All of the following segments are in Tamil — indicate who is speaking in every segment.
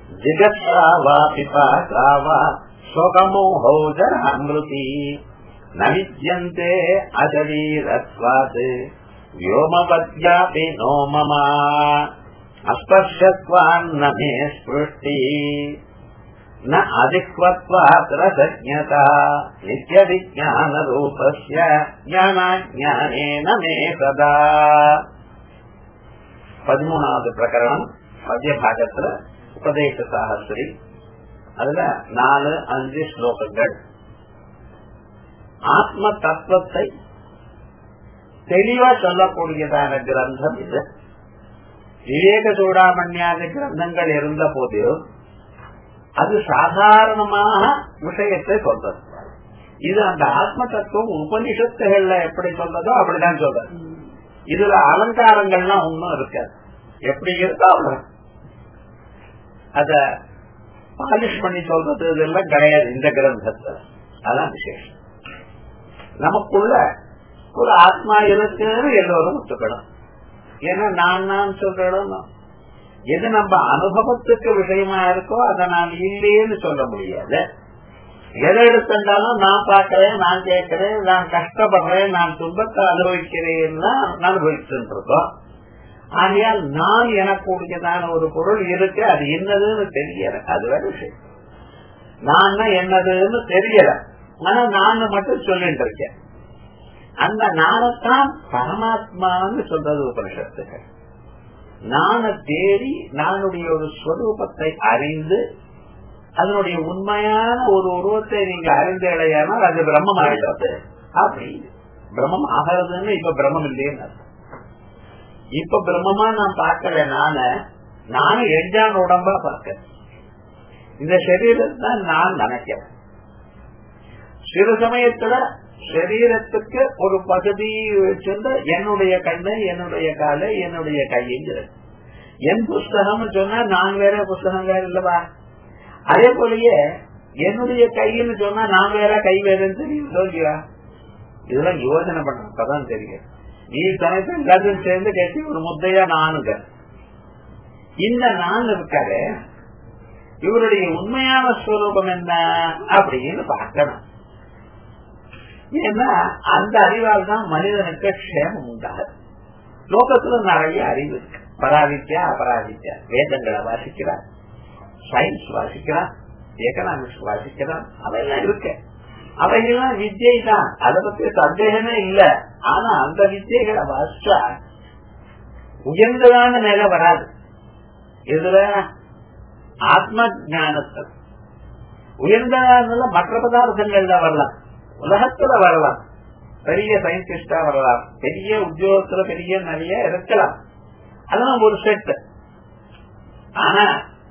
Speaker 1: जिगत्सा वा पिपासा वा शोकमोहौ जरामृति न विद्यन्ते अशरीरत्वात् व्योमवद्यापि नो मम अस्पर्शत्वान्न मे स्पृष्टि न अधिक्वत्वात् रसज्ञता नित्यविज्ञानरूपस्य ज्ञानाज्ञानेन मे सदा பதிமூணாவது பிரகரணம் மத்திய பாகத்துல உபதேச சாகஸ்திரி அதுல நாலு அஞ்சு ஸ்லோகங்கள் ஆத்ம தத்துவத்தை தெளிவா சொல்லக்கூடியதான கிரந்தம் இது விவேக சூடாமணியாத கிரந்தங்கள் இருந்த போதிலும் அது சாதாரணமாக விஷயத்தை சொல்றது இது அந்த ஆத்ம தத்துவம் உபனிஷத்துகள்ல எப்படி சொல்றதோ அப்படிதான் சொல்றது இதுல அலங்காரங்கள்லாம் ஒன்னும் இருக்காது எப்படி இருக்கோ அத பாலிஷ் பண்ணி சொல்றது இதெல்லாம் கிடையாது இந்த கிரந்தத்துல அதான் விசேஷம் நமக்குள்ள ஒரு ஆத்மா இருக்குன்னு எல்லோரும் ஒத்துக்கணும் ஏன்னா நான் நான் சொல்றோம் எது நம்ம அனுபவத்துக்கு விஷயமா இருக்கோ அதை நான் இல்லைன்னு சொல்ல முடியாது எதை எடுத்திருந்தாலும் நான் பார்க்கிறேன் நான் கேட்கிறேன் நான் கஷ்டப்படுறேன் நான் துன்பத்தை அனுபவிக்கிறேன்னா அனுபவிச்சுட்டு இருக்கோம் ஆகையால் நான் எனக்கூடியதான ஒரு பொருள் இருக்கு அது என்னதுன்னு தெரியல அது வேற விஷயம் நான் என்னதுன்னு தெரியல ஆனா நான் மட்டும் சொல்லிட்டு இருக்கேன் அந்த நானத்தான் பரமாத்மான்னு சொல்றது உபனிஷத்துகள் நான தேடி நானுடைய ஒரு ஸ்வரூபத்தை அறிந்து அதனுடைய உண்மையான ஒரு உருவத்தை நீங்க அறிந்தடையானால் அது பிரம்மம் ஆயிடுறது அப்படி பிரம்மம் ஆகிறதுன்னு இப்ப பிரம்மம் இல்லைன்னு இப்ப பிரம்மமா நான் பார்க்கல நான நானும் எஞ்சான் உடம்பா பார்க்க இந்த சரீரத்தை நான் நினைக்கிறேன் சிறு சமயத்துல சரீரத்துக்கு ஒரு பகுதி வச்சிருந்த என்னுடைய கண்ணு என்னுடைய காலு என்னுடைய கைங்கிறது என் புஸ்தகம் சொன்னா நான் வேற புஸ்தகம் வேற இல்லவா அதே போலயே என்னுடைய கைன்னு சொன்னா நான் வேற கை வேறன்னு தெரியும் சொல்லியா இதெல்லாம் யோசனை பண்ணதான் தெரியும் நீ தனக்கு எல்லாத்தையும் சேர்ந்து கேட்டு ஒரு முத்தையா நானுங்க இந்த நான் இருக்காரு இவருடைய உண்மையான ஸ்வரூபம் என்ன அப்படின்னு பார்க்கணும் ஏன்னா அந்த அறிவால் தான் மனிதனுக்கு க்ஷேமம் உண்டாகுது லோகத்துல நிறைய அறிவு இருக்கு பராவித்யா அபராவித்யா வேதங்களை வாசிக்கிறார் சயின்ஸ் வாசிக்கிறான் எக்கனாமிக்ஸ் வாசிக்கிறான் அவையெல்லாம் இருக்கு அவைகள்லாம் வித்யை தான் அதை பத்தி சந்தேகமே இல்ல ஆனா அந்த வித்தியைகளை வாசிச்சா உயர்ந்ததான நிலை வராது இதுல ஆத்ம ஜானத்தில் உயர்ந்ததான மற்ற பதார்த்தங்கள்ல வரலாம் உலகத்துல வரலாம் பெரிய சயின்டிஸ்டா வரலாம் பெரிய உத்தியோகத்துல பெரிய நிறைய இருக்கலாம் அதெல்லாம் ஒரு செட் ஆனா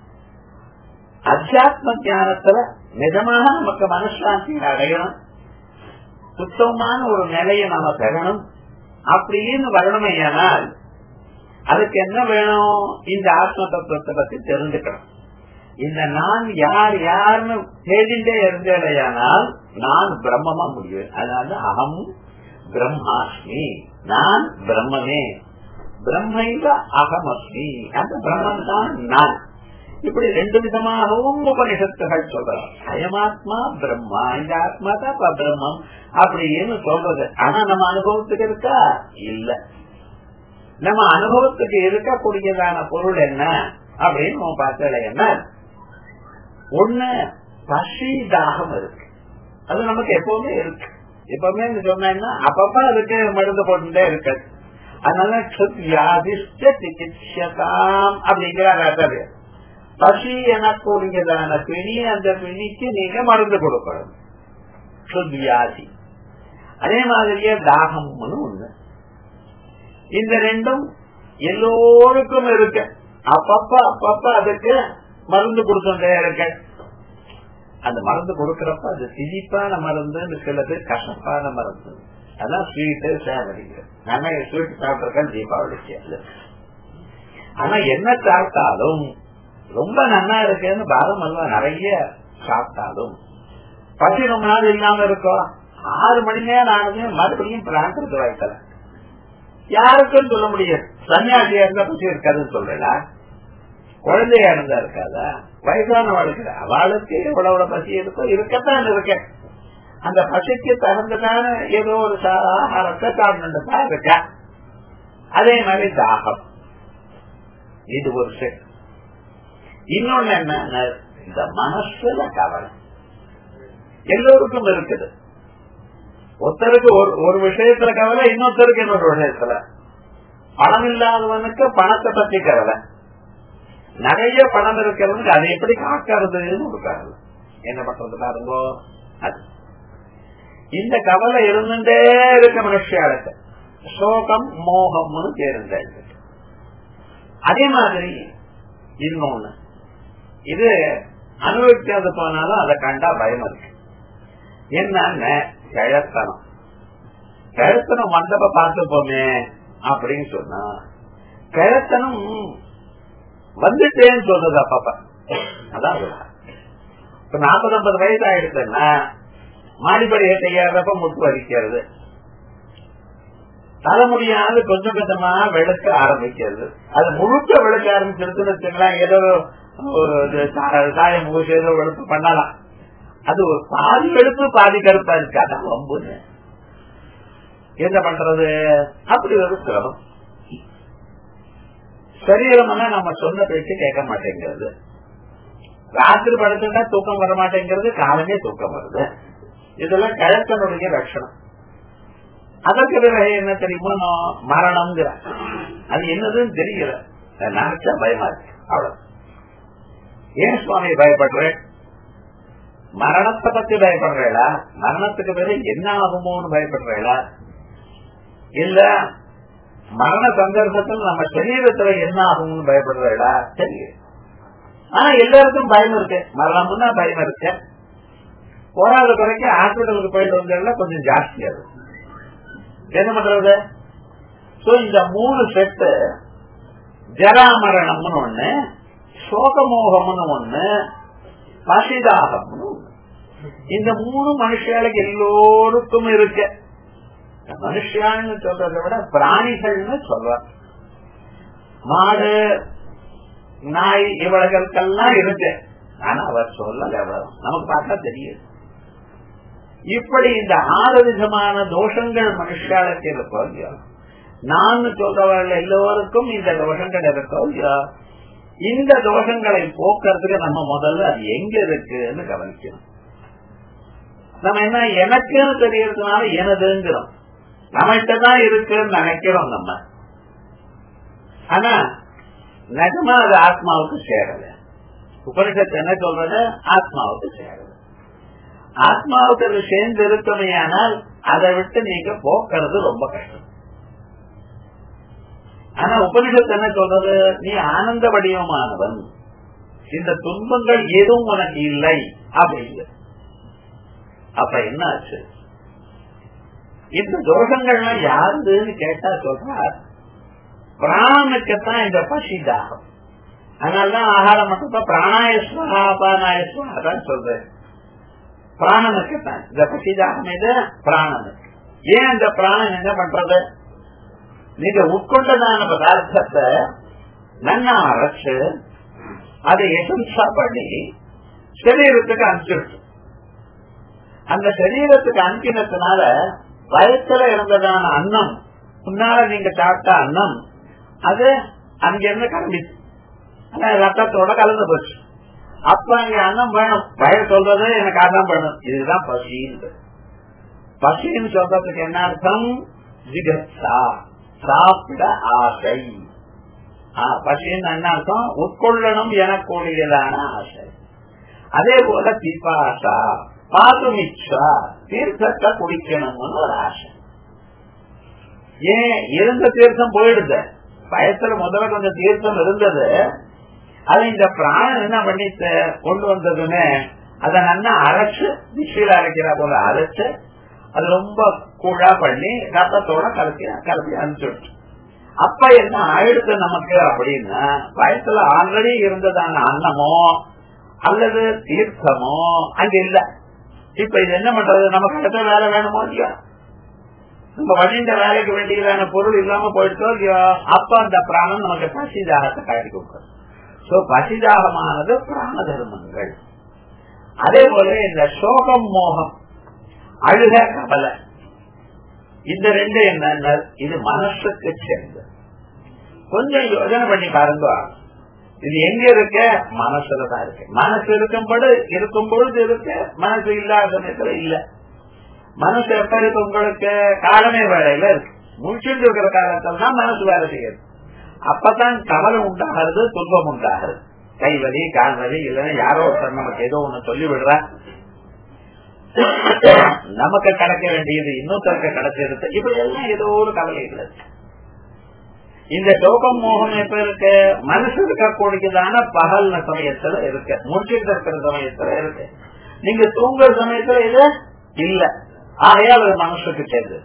Speaker 1: அத்தியாத்ம ஜானத்துல நிஜமாக நமக்கு மனசாந்தி அடையணும் சுத்தமான ஒரு நிலையை நாம பெறணும் அப்படின்னு வரணுமையானால் அதுக்கு என்ன வேணும் இந்த ஆத்ம தத்துவத்தை பத்தி தெரிஞ்சுக்கணும் இந்த நான் யார் யாருன்னு தேடிண்டே இருந்தேடையானால் நான் பிரம்மமா முடிவேன் அதனால அகம் பிரம்மாஸ்மி நான் பிரம்மனே பிரம்மைல அகமஸ்மி அந்த பிரம்மன் தான் நான் இப்படி ரெண்டு விதமாகவும் உபனிஷத்துகள் சொல்றாங்க அயமாத்மா பிரம்மா இந்த ஆத்மா தான் பிரம்மம் அப்படின்னு சொல்றது ஆனா நம்ம அனுபவத்துக்கு இருக்கா இல்ல நம்ம அனுபவத்துக்கு இருக்கக்கூடியதான பொருள் என்ன அப்படின்னு நம்ம பார்த்தல என்ன ஒண்ணு பசி தாகம் இருக்கு அது நமக்கு எப்பவுமே இருக்கு எப்பவுமே சொன்னா அப்பப்ப அதுக்கு மருந்து போட்டுட்டே இருக்கு அதனால வியாதிஷ்ட சிகிச்சதாம் அப்படிங்கிற பசி எனக்கூடியதான பிணி அந்த பிணிக்கு நீங்க மருந்து கொடுக்கணும் வியாதி அதே மாதிரியே தாகம்னு ஒண்ணு இந்த ரெண்டும் எல்லோருக்கும் இருக்கு அப்பப்ப அப்பப்ப அதுக்கு மருந்து கொடுத்துட்டே இருக்க அந்த மருந்து கொடுக்கறப்ப அது திதிப்பான மருந்து சிலது கசப்பான மருந்து அதான் ஸ்வீட்டு சேவடிங்க நம்ம ஸ்வீட் சாப்பிட்டிருக்கேன் தீபாவளிக்கு ஆனா என்ன சாப்பிட்டாலும் ரொம்ப நல்லா இருக்குன்னு பாரம் அல்வா நிறைய சாப்பிட்டாலும் பசி ரொம்ப நாள் இல்லாம இருக்கும் ஆறு மணி நேரம் ஆனது மறுபடியும் பிராண்டத்துக்கு வைக்கல யாருக்கும் சொல்ல முடியாது சன்னியாசியா இருந்தா பசி இருக்காதுன்னு சொல்லல குழந்தையா இருந்தா இருக்காதா வயசானவளுக்கு அவளுக்கு எவ்வளவு பசி இருக்கோ இருக்கத்தான் இருக்க அந்த பசிக்கு தகுந்ததான ஏதோ ஒரு ஆகாரத்தை சாப்பிட்டு இருக்க அதே மாதிரி தாகம் இது ஒரு செட் இன்னொன்னு என்ன இந்த மனசுல கவலை எல்லோருக்கும் இருக்குது ஒருத்தருக்கு ஒரு ஒரு விஷயத்துல கவலை இன்னொருத்தருக்கு இன்னொரு விஷயத்துல பணம் இல்லாதவனுக்கு பணத்தை பத்தி கவலை நிறைய பணம் இருக்கிறவனுக்கு அதை எப்படி காக்கிறதுன்னு ஒரு கவலை என்ன பண்றது பாருங்கோ அது இந்த கவலை இருந்துட்டே இருக்க மனுஷியாளுக்கு சோகம் மோகம்னு தேர்ந்தெடுத்து அதே மாதிரி இன்னொன்னு இது அனுபவிக்காது போனாலும் அதை கண்டா பயம் இருக்கு என்னன்னு கிழத்தனம் கிழத்தனம் மண்டப பார்த்துப்போமே அப்படின்னு சொன்னா கிழத்தனம் வந்துட்டேன்னு சொல்றது அப்பப்ப அதான் இப்ப நாற்பது ஐம்பது வயசு ஆயிடுச்சுன்னா மாடிப்படி ஏற்ற முட்டு வலிக்கிறது தலைமுடியானது கொஞ்சம் கொஞ்சமா வெளுக்க ஆரம்பிக்கிறது அது முழுக்க வெளுக்க ஆரம்பிச்சிருச்சுன்னு வச்சுங்களேன் ஏதோ ஒரு சாயம் பூசி ஏதோ வெளுப்பு பண்ணலாம் அது ஒரு பாதி வெளுப்பு பாதி கருப்பா இருக்காது ரொம்பன்னு என்ன பண்றது அப்படி ஒரு சிரமம் சரீரம் நம்ம சொன்ன பேச்சு கேட்க மாட்டேங்கிறது ராத்திரி படுத்துட்டா தூக்கம் வர மாட்டேங்கிறது காலமே தூக்கம் வருது இதெல்லாம் கிழக்கனுடைய லட்சணம் அதற்கு பிறகு என்ன தெரியுமா மரணம்ங்கிற அது என்னதுன்னு தெரியல நினைச்சா பயமா இருக்கு அவ்வளவு ஏன் சுவாமி பயப்படுறேன் மரணத்தை பத்தி பயப்படுறீங்களா மரணத்துக்கு பிறகு என்ன ஆகுமோன்னு பயப்படுறீங்களா இல்ல மரண சந்தர்ப்பத்தில் நம்ம சரீரத்துல என்ன ஆகும்னு பயப்படுறீங்களா தெரியும் ஆனா எல்லாருக்கும் பயம் இருக்கு மரணம்னா பயம் இருக்கு போராத குறைக்கு ஹாஸ்பிட்டலுக்கு போயிட்டு வந்ததுல கொஞ்சம் ஜாஸ்தியா இருக்கு என்ன பண்றது சோ இந்த மூணு செட்டு ஜராமரணம்னு ஒண்ணு சோகமோகம்னு ஒண்ணு பசிதாகம்னு ஒண்ணு இந்த மூணு மனுஷர்களுக்கு எல்லோருக்கும் இருக்கு மனுஷான்னு சொல்றதை விட பிராணிகள்னு சொல்ற மாடு நாய் இவர்களுக்கெல்லாம் இருக்கு ஆனா அவர் சொல்லல எவ்வளவு நமக்கு பார்த்தா தெரியுது இப்படி இந்த ஆறு விதமான தோஷங்கள் மனுஷாளுக்கு இருக்கோ இல்லையோ நான் சொல்றவர்கள் எல்லோருக்கும் இந்த தோஷங்கள் இருக்கோ இல்லையோ இந்த தோஷங்களை போக்குறதுக்கு நம்ம முதல்ல அது எங்க இருக்குன்னு கவனிக்கணும் நம்ம என்ன எனக்குன்னு தெரியறதுனால எனதுங்கிறோம் நம்மகிட்ட தான் இருக்குன்னு நினைக்கிறோம் நம்ம ஆனா நிஜமா அது ஆத்மாவுக்கு சேரல உபனிஷத்து என்ன சொல்றது ஆத்மாவுக்கு சேரல ஆத்மாவுக்கு அது சேர்ந்து இருக்கமே ஆனால் அதை விட்டு நீங்க போக்குறது ரொம்ப கஷ்டம் ஆனா உபனிஷத்து என்ன சொல்றது நீ ஆனந்த வடிவமானவன் இந்த துன்பங்கள் எதுவும் உனக்கு இல்லை அப்படிங்க அப்ப என்ன ஆச்சு இந்த தோஷங்கள்லாம் யாருன்னு கேட்டா சொல்றார் பிராணனுக்குத்தான் இந்த பசி தாகம் அதனாலதான் ஆகாரம் மட்டும் பிராணாயஸ்வா அபானாயஸ்வா தான் சொல்றேன் பிராணனுக்கு தான் இந்த பசிதாகம் இது பிராணனுக்கு ஏன் இந்த பிராணன் என்ன பண்றது நீங்க உட்கொண்டதான பதார்த்தத்தை நன்னா அரைச்சு அதை எசன்ஸா பண்ணி சரீரத்துக்கு அனுப்பிச்சிடுச்சு அந்த சரீரத்துக்கு அனுப்பினதுனால வயசுல இருந்ததான அன்னம் முன்னால நீங்க சாப்பிட்ட அன்னம் அது அங்கிருந்து கிளம்பிச்சு ரத்தத்தோட கலந்து போச்சு அப்ப அங்க அன்னம் வேணும் வயல் சொல்றது எனக்கு அன்னம் வேணும் இதுதான் பசின்னு பசின்னு சொல்றதுக்கு என்ன அர்த்தம் ஜிகத்சா சாப்பிட ஆசை பசின்னு என்ன அர்த்தம் உட்கொள்ளணும் எனக்கூடியதான ஆசை அதே போல பிபாசா பாதுமிச்சா தீர்த்தத்தை குடிக்கணும்னு ஒரு ஆசை ஏன் இருந்த தீர்த்தம் போயிடுது பயத்துல முதல்ல கொஞ்சம் தீர்த்தம் இருந்தது அது இந்த பிராணம் என்ன பண்ணி கொண்டு வந்ததுன்னு அதை நல்லா அரைச்சு மிக்சியில அரைக்கிற போல அரைச்சு அது ரொம்ப கூழா பண்ணி ரத்தத்தோட கலக்கி கலக்கி அனுப்பிச்சுடுச்சு அப்ப என்ன ஆயிடுச்சு நமக்கு அப்படின்னா வயசுல ஆல்ரெடி இருந்ததான அன்னமோ அல்லது தீர்த்தமோ அங்க இல்ல இப்ப இது என்ன பண்றது நமக்கு அடுத்த வேலை வேணுமோ இல்லையா நம்ம வழிந்த வேலைக்கு வேண்டியதான பொருள் இல்லாம போயிடுச்சோ இல்லையோ அப்ப அந்த பிராணம் நமக்கு பசி தாகத்தை காட்டி கொடுக்கும் சோ பசிதாகமானது பிராண தர்மங்கள் அதே போல இந்த சோகம் மோகம் அழுக கவலை இந்த ரெண்டு என்ன இது மனசுக்கு சேர்ந்து கொஞ்சம் யோசனை பண்ணி பாருங்க இது எங்க இருக்க மனசுலதான் இருக்கு மனசு இருக்கும்போது இருக்கும் பொழுது இருக்கு மனசு இல்லாத சமயத்துல இல்ல மனசு எப்ப இருக்கு உங்களுக்கு காலமே வேலையில இருக்கு முடிச்சுட்டு இருக்கிற காலத்துல தான் மனசு வேலை செய்யுது அப்பதான் கவலை உண்டாகிறது துன்பம் உண்டாகிறது கைவலி கால்வலி இல்லைன்னா யாரோ ஒருத்தர் நமக்கு ஏதோ ஒண்ணு சொல்லி விடுறா நமக்கு கிடைக்க வேண்டியது இன்னொருத்தருக்கு கிடைச்சிருக்கு இப்படி எல்லாம் ஏதோ ஒரு கவலைகள் இருக்கு இந்த சோகம் மோகம் எப்ப இருக்கு மனசு இருக்கக்கூடியதான பகல் சமயத்துல இருக்கு முடிச்சுட்டு இருக்கிற சமயத்துல இருக்கு நீங்க தூங்குற சமயத்துல இது இல்ல ஆகையால் அது மனசுக்கு சேர்ந்தது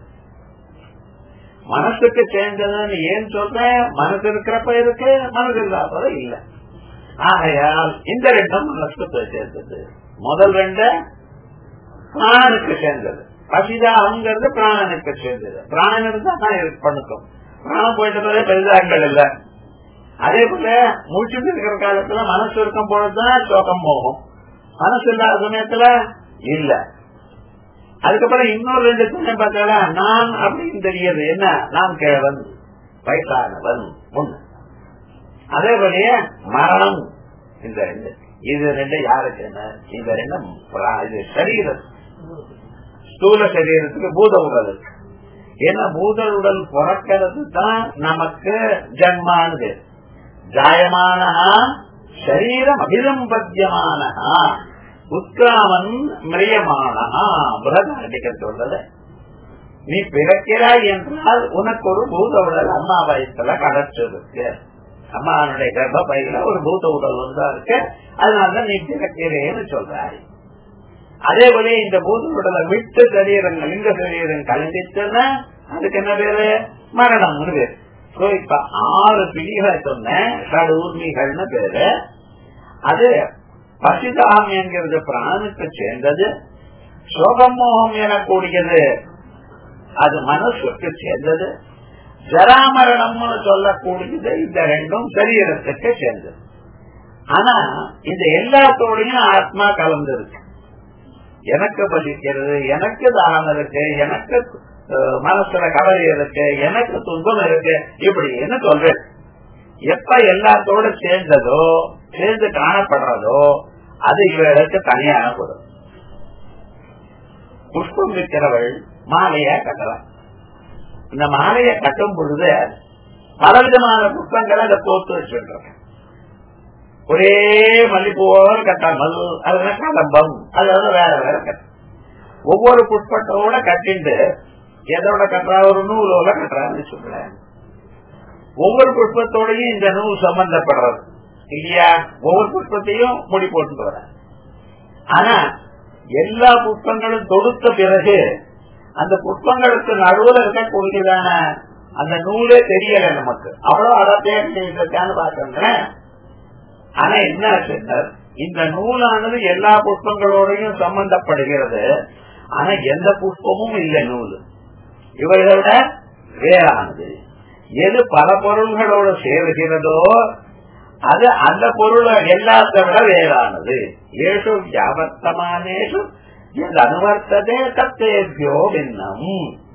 Speaker 1: மனசுக்கு சேர்ந்ததுன்னு ஏன் சொல்றேன் மனசு இருக்கிறப்ப இருக்கு மனசு இல்லாதது இல்ல ஆகையால் இந்த ரெண்டும் மனசுக்கு சேர்ந்தது முதல் ரெண்டு பிராணனுக்கு சேர்ந்தது பசிதாங்கிறது பிராணனுக்கு சேர்ந்தது பிராணன் இருந்தா தான் பண்ணுக்கும் பிராணம் போயிட்டு பெரிதாங்கள் இல்ல அதே போல முடிச்சுட்டு இருக்கிற காலத்துல மனசு இருக்கும் பொழுதுதான் சோகம் போகும் மனசு இல்லாத சமயத்துல இல்ல அதுக்கப்புறம் இன்னொரு ரெண்டு சமயம் பார்த்தால நான் அப்படின்னு தெரியுது என்ன நான் கிழவன் வயசானவன் ஒண்ணு அதே போலயே மரணம் இந்த ரெண்டு இது ரெண்டு யாருக்கு என்ன இந்த ரெண்டும் இது சரீரம் ஸ்தூல சரீரத்துக்கு பூத உடல் இருக்கு ஏன்னா பூத உடல் பிறக்கிறது தான் நமக்கு ஜன்மானது ஜாயமான சரீரம் அபிலம்பத்தியமான உத்கிராமன் மிரியமான பிரதாண்டிக்க சொல்றது நீ பிறக்கிறாய் என்றால் உனக்கு ஒரு பூத உடல் அம்மா வயசுல கிடைச்சிருக்கு அம்மானுடைய கர்ப்ப பையில ஒரு பூத உடல் வந்தா இருக்கு அதனால நீ பிறக்கிறேன்னு சொல்றாய் அதே போல இந்த பூத உடலை விட்டு சரீரங்கள் இந்த சரீரம் கலந்துச்சுன்னா அதுக்கு என்ன பேரு மரணம்னு பேரு சோ இப்ப ஆறு பிடிகளை சொன்ன கடூர்மிகள்னு பேரு அது பசிதாகம் என்கிறது பிராணுக்கு சேர்ந்தது சோகமோகம் எனக்கூடியது அது மனசுக்கு சேர்ந்தது ஜராமரணம்னு சொல்லக்கூடியது இந்த ரெண்டும் சரீரத்துக்கு சேர்ந்தது ஆனா இந்த எல்லாத்தோடையும் ஆத்மா கலந்துருக்கு எனக்கு பசிக்கிறது எனக்கு தாகம் இருக்கு எனக்கு மனசுல கவலை இருக்கு எனக்கு துன்பம் இருக்கு இப்படி என்ன சொல்றேன் எப்ப எல்லாத்தோட சேர்ந்ததோ சேர்ந்து காணப்படுறதோ அது இவர்களுக்கு தனியான பொருள் புஷ்பம் விற்கிறவள் மாலையா கட்டலாம் இந்த மாலையை கட்டும் பொழுது பலவிதமான புஷ்பங்களை அதை போத்து வச்சுருக்க ஒரே மல்லிப்பூவோட கட்டாமல் அதுல கதம்பம் அதோட வேற வேற கட்டும் ஒவ்வொரு புஷ்பத்தோட கட்டிண்டு எதோட கட்டுறா ஒரு நூலோட கட்டுறான்னு சொல்றேன் ஒவ்வொரு புஷ்பத்தோடையும் இந்த நூல் சம்பந்தப்படுறது இல்லையா ஒவ்வொரு புஷ்பத்தையும் முடி போட்டு வர ஆனா எல்லா புஷ்பங்களும் தொடுத்த பிறகு அந்த புஷ்பங்களுக்கு நடுவுல இருக்கக்கூடியதான அந்த நூலே தெரியல நமக்கு அவ்வளவு அடத்தையான்னு பாக்கிறேன் ஆனா என்ன சொன்னார் இந்த நூலானது எல்லா புஷ்பங்களோடையும் சம்பந்தப்படுகிறது ஆனா எந்த புஷ்பமும் இல்லை நூல் இவர்களை விட வேறானது எது பல பொருள்களோடு சேருகிறதோ அது அந்த பொருள் எல்லாத்த விட வேறானது ஏசு வியாபர்த்தமானேஷு எது அனுவர்த்ததே தத்தேபியோ பின்னம்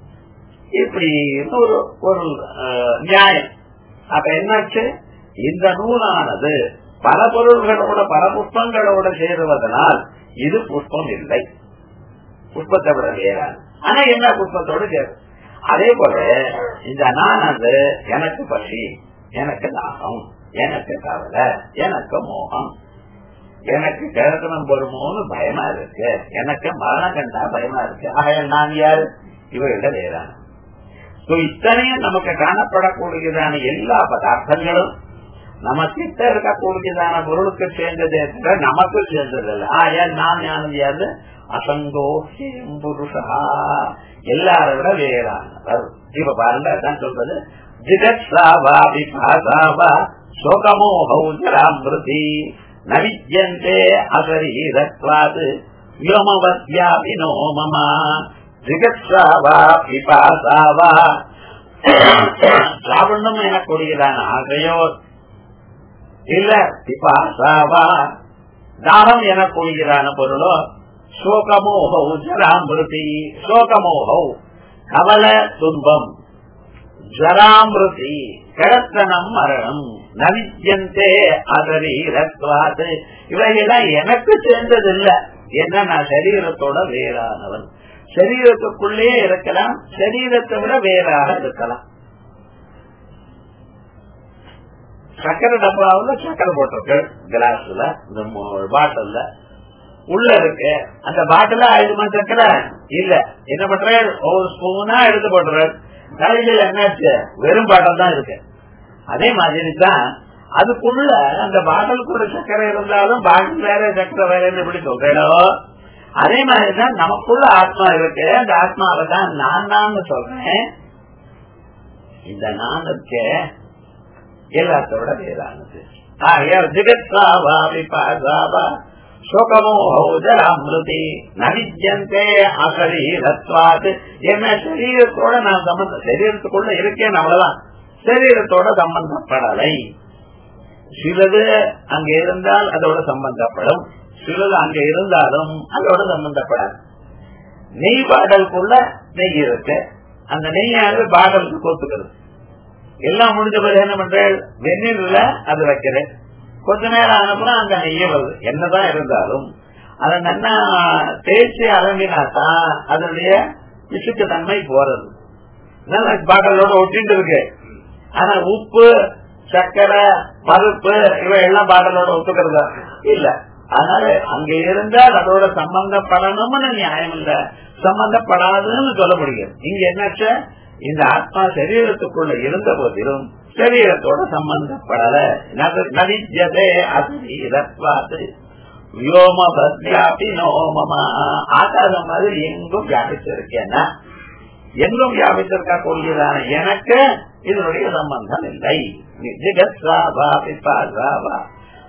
Speaker 1: இப்படி ஒரு ஒரு நியாயம் அப்ப என்னாச்சு இந்த நூலானது பல பொருள்களோட பல புஷ்பங்களோட சேருவதனால் இது புஷ்பம் இல்லை புஷ்பத்தை விட வேறானது ஆனா என்ன புஷ்பத்தோடு சேரும் அதே போல இந்த நானது எனக்கு பசி எனக்கு தாகம் எனக்கு கவலை எனக்கு மோகம் எனக்கு கிழக்கணம் வருமோன்னு பயமா இருக்கு எனக்கு மரணம் கண்டா பயமா இருக்கு ஆக நான் யாரு இவர்கிட்ட வேறான இத்தனையும் நமக்கு காணப்படக்கூடியதான எல்லா பதார்த்தங்களும் நம்ம கிட்ட இருக்கக்கூடியதான பொருளுக்கு சேர்ந்ததே தவிர நமக்கு சேர்ந்தது இல்லை ஆயா நான் ஞானது யாது அசங்கோ புருஷா எல்லாரை விட வேறானவர் இப்ப பாருங்க அதான் சொல்றது ஜிகத்சாவா விபாசாவா சோகமோகௌ ஜராமிருதி நவிஜந்தே அசரீரத்வாது வியோமவத்யாபினோ மம ஜிகத்சாவா விபாசாவா சாவண்ணம் எனக்கூடியதான ஆசையோ இல்ல பிபாசாவா தாகம் என கூறுகிறான பொருளோ சோகமோகோ ஜராமிருதி சோகமோகோ கவல துன்பம் ஜராமிருதி கிடத்தனம் மரணம் நவித்தியந்தே அதரீரத்வாது இவையெல்லாம் எனக்கு சேர்ந்தது இல்ல என்ன நான் சரீரத்தோட வேறானவன் சரீரத்துக்குள்ளே இருக்கலாம் சரீரத்தை விட வேறாக இருக்கலாம் சக்கரை டப்பாவுல சக்கரை போட்டிருக்கு கிளாஸ்ல இந்த பாட்டில்ல உள்ள இருக்கு அந்த பாட்டில ஆயுதமா சக்கரை இல்ல என்ன பண்ற ஒவ்வொரு ஸ்பூனா எடுத்து போட்டுற கடைசியில் என்னாச்சு வெறும் பாட்டில் தான் இருக்கு அதே மாதிரி தான் அதுக்குள்ள அந்த பாட்டிலுக்குள்ள சக்கரை இருந்தாலும் பாட்டில் வேற சக்கரை வேற எப்படி சொல்றேனோ அதே மாதிரிதான் நமக்குள்ள ஆத்மா இருக்கு அந்த ஆத்மாவை தான் நான் தான் சொல்றேன் இந்த நான் இருக்க எல்லாத்தோட வேறானது ஆகையால் ஜெகத்சாவா விபாசாவா சோகமோகோஜராமிருதி நவிஜந்தே அசரீரத்வாது என்ன சரீரத்தோட நான் சம்பந்தம் சரீரத்துக்குள்ள இருக்கேன் அவ்வளவுதான் சரீரத்தோட சம்பந்தப்படலை சிலது அங்க இருந்தால் அதோட சம்பந்தப்படும் சிலது அங்க இருந்தாலும் அதோட சம்பந்தப்படாது நெய் பாடலுக்குள்ள நெய் இருக்கு அந்த நெய்யானது பாடலுக்கு கோத்துக்கிறது எல்லாம் முடிஞ்ச பிறகு என்ன பண்றேன் வெந்நீர்ல அது வைக்கிறேன் கொஞ்ச நேரம் அனுப்புனா அங்க நெய்ய வருது என்னதான் இருந்தாலும் அதை நல்லா தேய்ச்சி அலம்பினாதான் அதனுடைய விசுக்கு தன்மை போறது பாடலோட ஒட்டிட்டு இருக்கு ஆனா உப்பு சர்க்கரை பருப்பு இவை எல்லாம் பாடலோட ஒத்துக்கிறதா இல்ல அதனால அங்க இருந்தால் அதோட சம்பந்தப்படணும்னு நியாயம் இல்ல சம்பந்தப்படாதுன்னு சொல்ல முடியும் இங்க என்னாச்ச இந்த ஆத்மா சரீரத்துக்குள்ள இருந்த போதிலும் சரீரத்தோட சம்பந்தப்படல நவிஜதே அசரீரத்வாது வியோம பத்யாபி நோமமா ஆகாசம் மாதிரி எங்கும் வியாபிச்சிருக்கேன்னா எங்கும் வியாபித்திருக்கா கொள்கிறான எனக்கு இதனுடைய சம்பந்தம் இல்லை ஜிகத்சாபா பிபாசாபா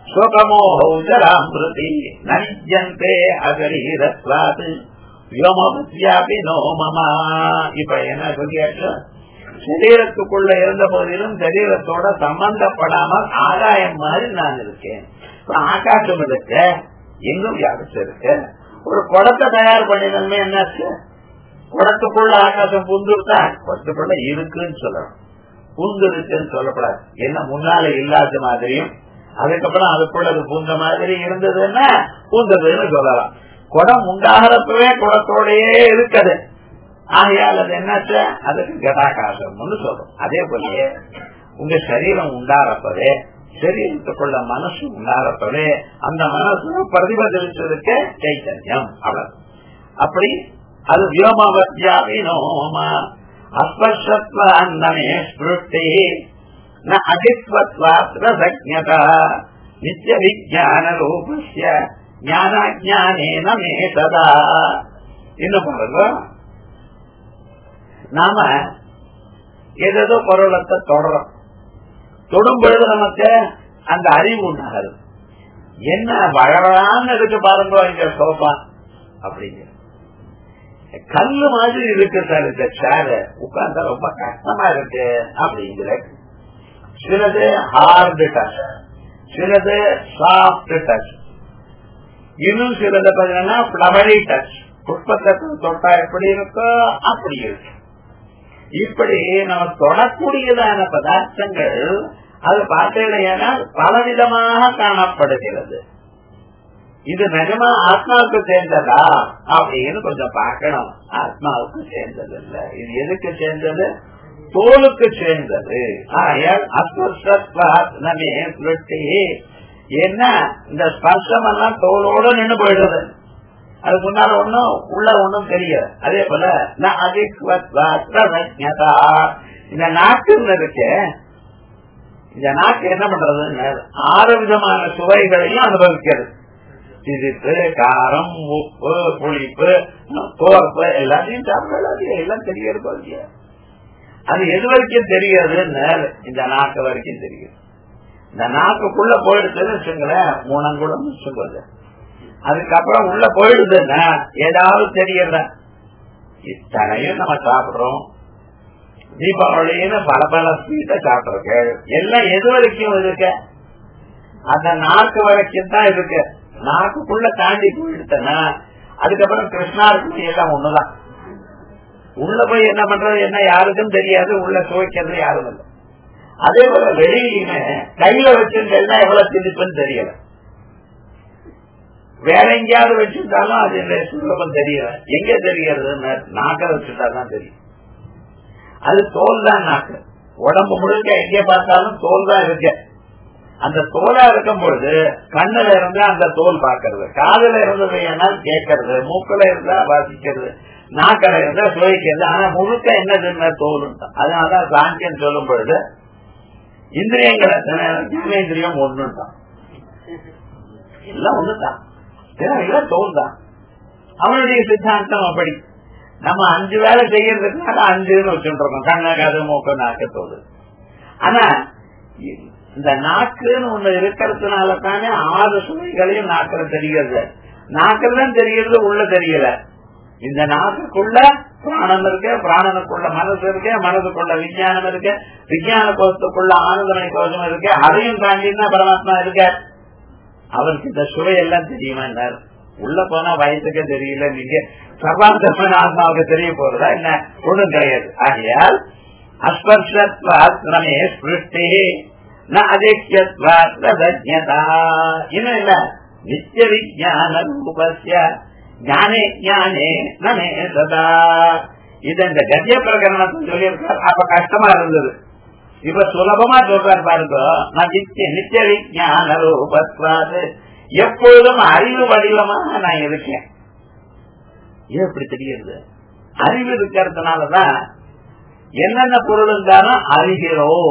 Speaker 1: சோகமோஹௌஜராமிருதி நவிஜந்தே அகரீரத்வாது வியோமபத்யாபி நோமமா இப்ப என்ன சொல்லியாச்சு சரீரத்துக்குள்ள இருந்த போதிலும் சரீரத்தோட சம்பந்தப்படாமல் ஆகாயம் மாதிரி நான் இருக்கேன் ஆகாசம் இருக்கு எங்கும் வியாபிச்சு இருக்கு ஒரு குடத்தை தயார் பண்ணினமே என்னாச்சு குடத்துக்குள்ள ஆகாசம் புந்துருத்தா குடத்துக்குள்ள இருக்குன்னு சொல்லணும் புந்து இருக்குன்னு சொல்லப்படாது என்ன முன்னால இல்லாத மாதிரியும் அதுக்கப்புறம் அதுக்குள்ள அது பூந்த மாதிரி இருந்ததுன்னா பூந்ததுன்னு சொல்லலாம் குடம் உண்டாகிறப்பவே குடத்தோடயே இருக்குது ஆகையால் அது என்னாச்சு அதுக்கு கடாகாசம்னு சொல்றோம் அதே போல உங்க சரீரம் உண்டாறப்பவே சரீரத்துக்குள்ள மனசு உண்டாறப்பவே அந்த மனசு பிரதிபலிச்சதுக்கு சைத்தன்யம் அவ்வளவு அப்படி அது வியோமவத்யாவி நோமா அஸ்பர்ஷத்வ அன்னமே ஸ்பிருஷ்டி ந அதித்வத்வாத்ரசஜதா நித்திய விஜான ரூபஸ்ய ஞானஜானேன மே சதா இன்னும் பாருங்க நாம ஏதோ பொருளத்தை தொடரும் தொடும் பொழுது நமக்கு அந்த அறிவு உண்டாகுது என்ன வளரான்னு இருக்கு பாருங்க இங்க சோஃபா அப்படிங்க கல்லு மாதிரி இருக்கு சார் இந்த சேரு உட்கார்ந்தா ரொம்ப கஷ்டமா இருக்கு அப்படிங்கிற சிலது ஹார்டு டச் சிலது சாஃப்ட் டச் இன்னும் சிலது பாத்தீங்கன்னா பிளவரி டச் புஷ்பத்தை தொட்டா எப்படி இருக்கோ அப்படி இருக்கு இப்படி நம்ம தொடக்கூடியதான பதார்த்தங்கள் அது பார்த்தீங்கன்னா பலவிதமாக காணப்படுகிறது இது நிஜமா ஆத்மாவுக்கு சேர்ந்ததா அப்படின்னு கொஞ்சம் பார்க்கணும் ஆத்மாவுக்கு சேர்ந்தது இல்ல இது எதுக்கு சேர்ந்தது தோலுக்கு சேர்ந்தது ஆயால் அஸ்வஸ்வத்மே சுருட்டி என்ன இந்த ஸ்பர்ஷம் எல்லாம் தோலோட நின்று போயிடுறது அதுக்கு முன்னால ஒண்ணும் உள்ள ஒண்ணும் தெரியாது அதே போல இந்த நாக்குன்னு இருக்கு இந்த நாக்கு என்ன பண்றது ஆறு விதமான சுவைகளையும் அனுபவிக்கிறது சிரிப்பு காரம் உப்பு புளிப்பு தோர்ப்பு எல்லாத்தையும் சாப்பிடாது எல்லாம் தெரியறது இல்லையா அது எது வரைக்கும் தெரியாதுன்னு இந்த நாக்கு வரைக்கும் தெரியும் இந்த நாக்குக்குள்ள போயிடுச்சுன்னு வச்சுங்களேன் மூணங்குடம் வச்சுக்கோங்க அதுக்கப்புறம் உள்ள போயிடுதுன்னா ஏதாவது தெரியல இத்தனையும் நம்ம சாப்பிடுறோம் தீபாவளின்னு பல பல ஸ்வீட்டை சாப்பிடுறோம் எல்லாம் எது வரைக்கும் இருக்க அந்த நாக்கு வரைக்கும் தான் இருக்கு நாக்குக்குள்ள தாண்டி போயிடுத்தனா அதுக்கப்புறம் கிருஷ்ணாருக்குமே எல்லாம் ஒண்ணுதான் உள்ள போய் என்ன பண்றது என்ன யாருக்கும் தெரியாது உள்ள சுவைக்கிறது யாரும் இல்லை அதே போல வெளியிலுமே கையில வச்சிருந்தா எவ்வளவு திணிப்புன்னு தெரியல வேற எங்கேயாவது வச்சிருந்தாலும் அது இந்த சுலபம் தெரியல எங்க தெரிகிறது நாக்க வச்சுட்டா தான் தெரியும் அது தோல் தான் நாக்கு உடம்பு முழுக்க எங்க பார்த்தாலும் தோல் தான் இருக்கு அந்த தோலா இருக்கும் பொழுது கண்ணுல இருந்தா அந்த தோல் பாக்குறது காதுல இருந்தது ஏன்னா கேட்கறது மூக்குல இருந்தா வாசிக்கிறது நாக்கல இருந்தா சுவைக்கிறது ஆனா முழுக்க என்னதுன்னா தோல் அதனாலதான் சாங்கியம் சொல்லும் பொழுது இந்திரியங்களை ஞானேந்திரியம் ஒண்ணுதான் எல்லாம் ஒண்ணுதான் எல்லாம் தோல் தான் அவனுடைய சித்தாந்தம் அப்படி நம்ம அஞ்சு வேலை செய்யறதுக்குனால அஞ்சுன்னு வச்சுருக்கோம் கண்ண கதை மூக்க நாக்க தோல் ஆனா இந்த நாக்குன்னு ஒண்ணு இருக்கிறதுனால தானே ஆறு சுவைகளையும் நாக்கிற தெரிகிறது நாக்கில் தான் தெரிகிறது உள்ள தெரியல இந்த நாக்குக்குள்ள பிராணம் இருக்கு பிராணனுக்குள்ள மனசு இருக்கு மனசுக்குள்ள விஞ்ஞானம் இருக்கு விஞ்ஞான கோஷத்துக்குள்ள ஆனந்தமணி கோஷம் இருக்கு அதையும் தாண்டினா பரமாத்மா இருக்க அவருக்கு இந்த சுவை எல்லாம் தெரியுமா உள்ள போனா வயசுக்கு தெரியல நீங்க சர்வாந்தமான ஆத்மாவுக்கு தெரிய போறதா என்ன ஒண்ணும் கிடையாது ஆகையால் அஸ்பர்ஷத்வாத்மே ஸ்பிருஷ்டி அதிக்யத்வாத்மதா இன்னும் இல்ல நித்திய விஜான ரூபஸ்ய ஞானே ஞானே நமே சதா இது இந்த கத்திய பிரகரணத்தை சொல்லியிருக்கார் அப்ப கஷ்டமா இருந்தது இப்ப சுலபமா சொல்றாரு பாருங்க நான் நித்திய நித்திய விஜான ரூபத்வாது எப்பொழுதும் அறிவு வடிவமாக நான் இருக்கேன் ஏன் இப்படி தெரியுது அறிவு இருக்கிறதுனாலதான் என்னென்ன பொருள் இருந்தாலும் அறிகிறோம்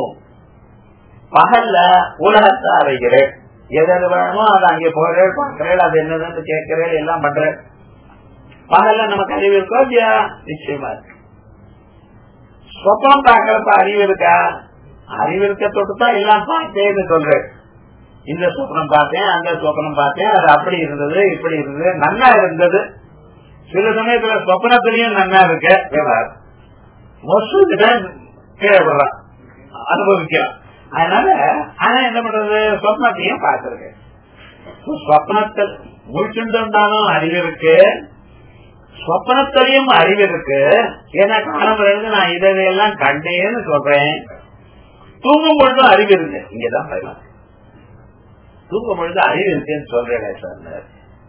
Speaker 1: பகல்ல உலகத்தை அறிகிறேன் எது எது வேணுமோ அதை அங்கே போறேன் பார்க்கிறேன் அது என்னதுன்னு கேட்கிறேன் எல்லாம் பண்றேன் பகல்ல நமக்கு அறிவு இருக்கோ இல்லையா நிச்சயமா இருக்கு சொப்பனம் பார்க்கறப்ப அறிவு இருக்கா அறிவு இருக்க தொட்டுதான் எல்லாம் பார்த்தேன்னு சொல்றேன் இந்த சொப்பனம் பார்த்தேன் அந்த சொப்பனம் பார்த்தேன் அது அப்படி இருந்தது இப்படி இருந்தது நன்னா இருந்தது சில சமயத்துல சொப்பனத்திலையும் நன்னா இருக்கு மொசுக்கிட்ட கீழப்படுறான் அனுபவிக்கிறான் அதனால ஆனா என்ன பண்றது சொப்னத்தையும் பார்த்திருக்கேன் சொப்னத்தில் முழிச்சுண்டாலும் அறிவு இருக்கு சொப்னத்திலையும் அறிவு இருக்கு ஏன்னா காலம்புறது நான் இதையெல்லாம் கண்டேன்னு சொல்றேன் தூங்கும் பொழுதும் அறிவு இருக்கு இங்கதான் பயணம் தூங்கும் பொழுது அறிவு இருக்குன்னு சொல்றேன் சார்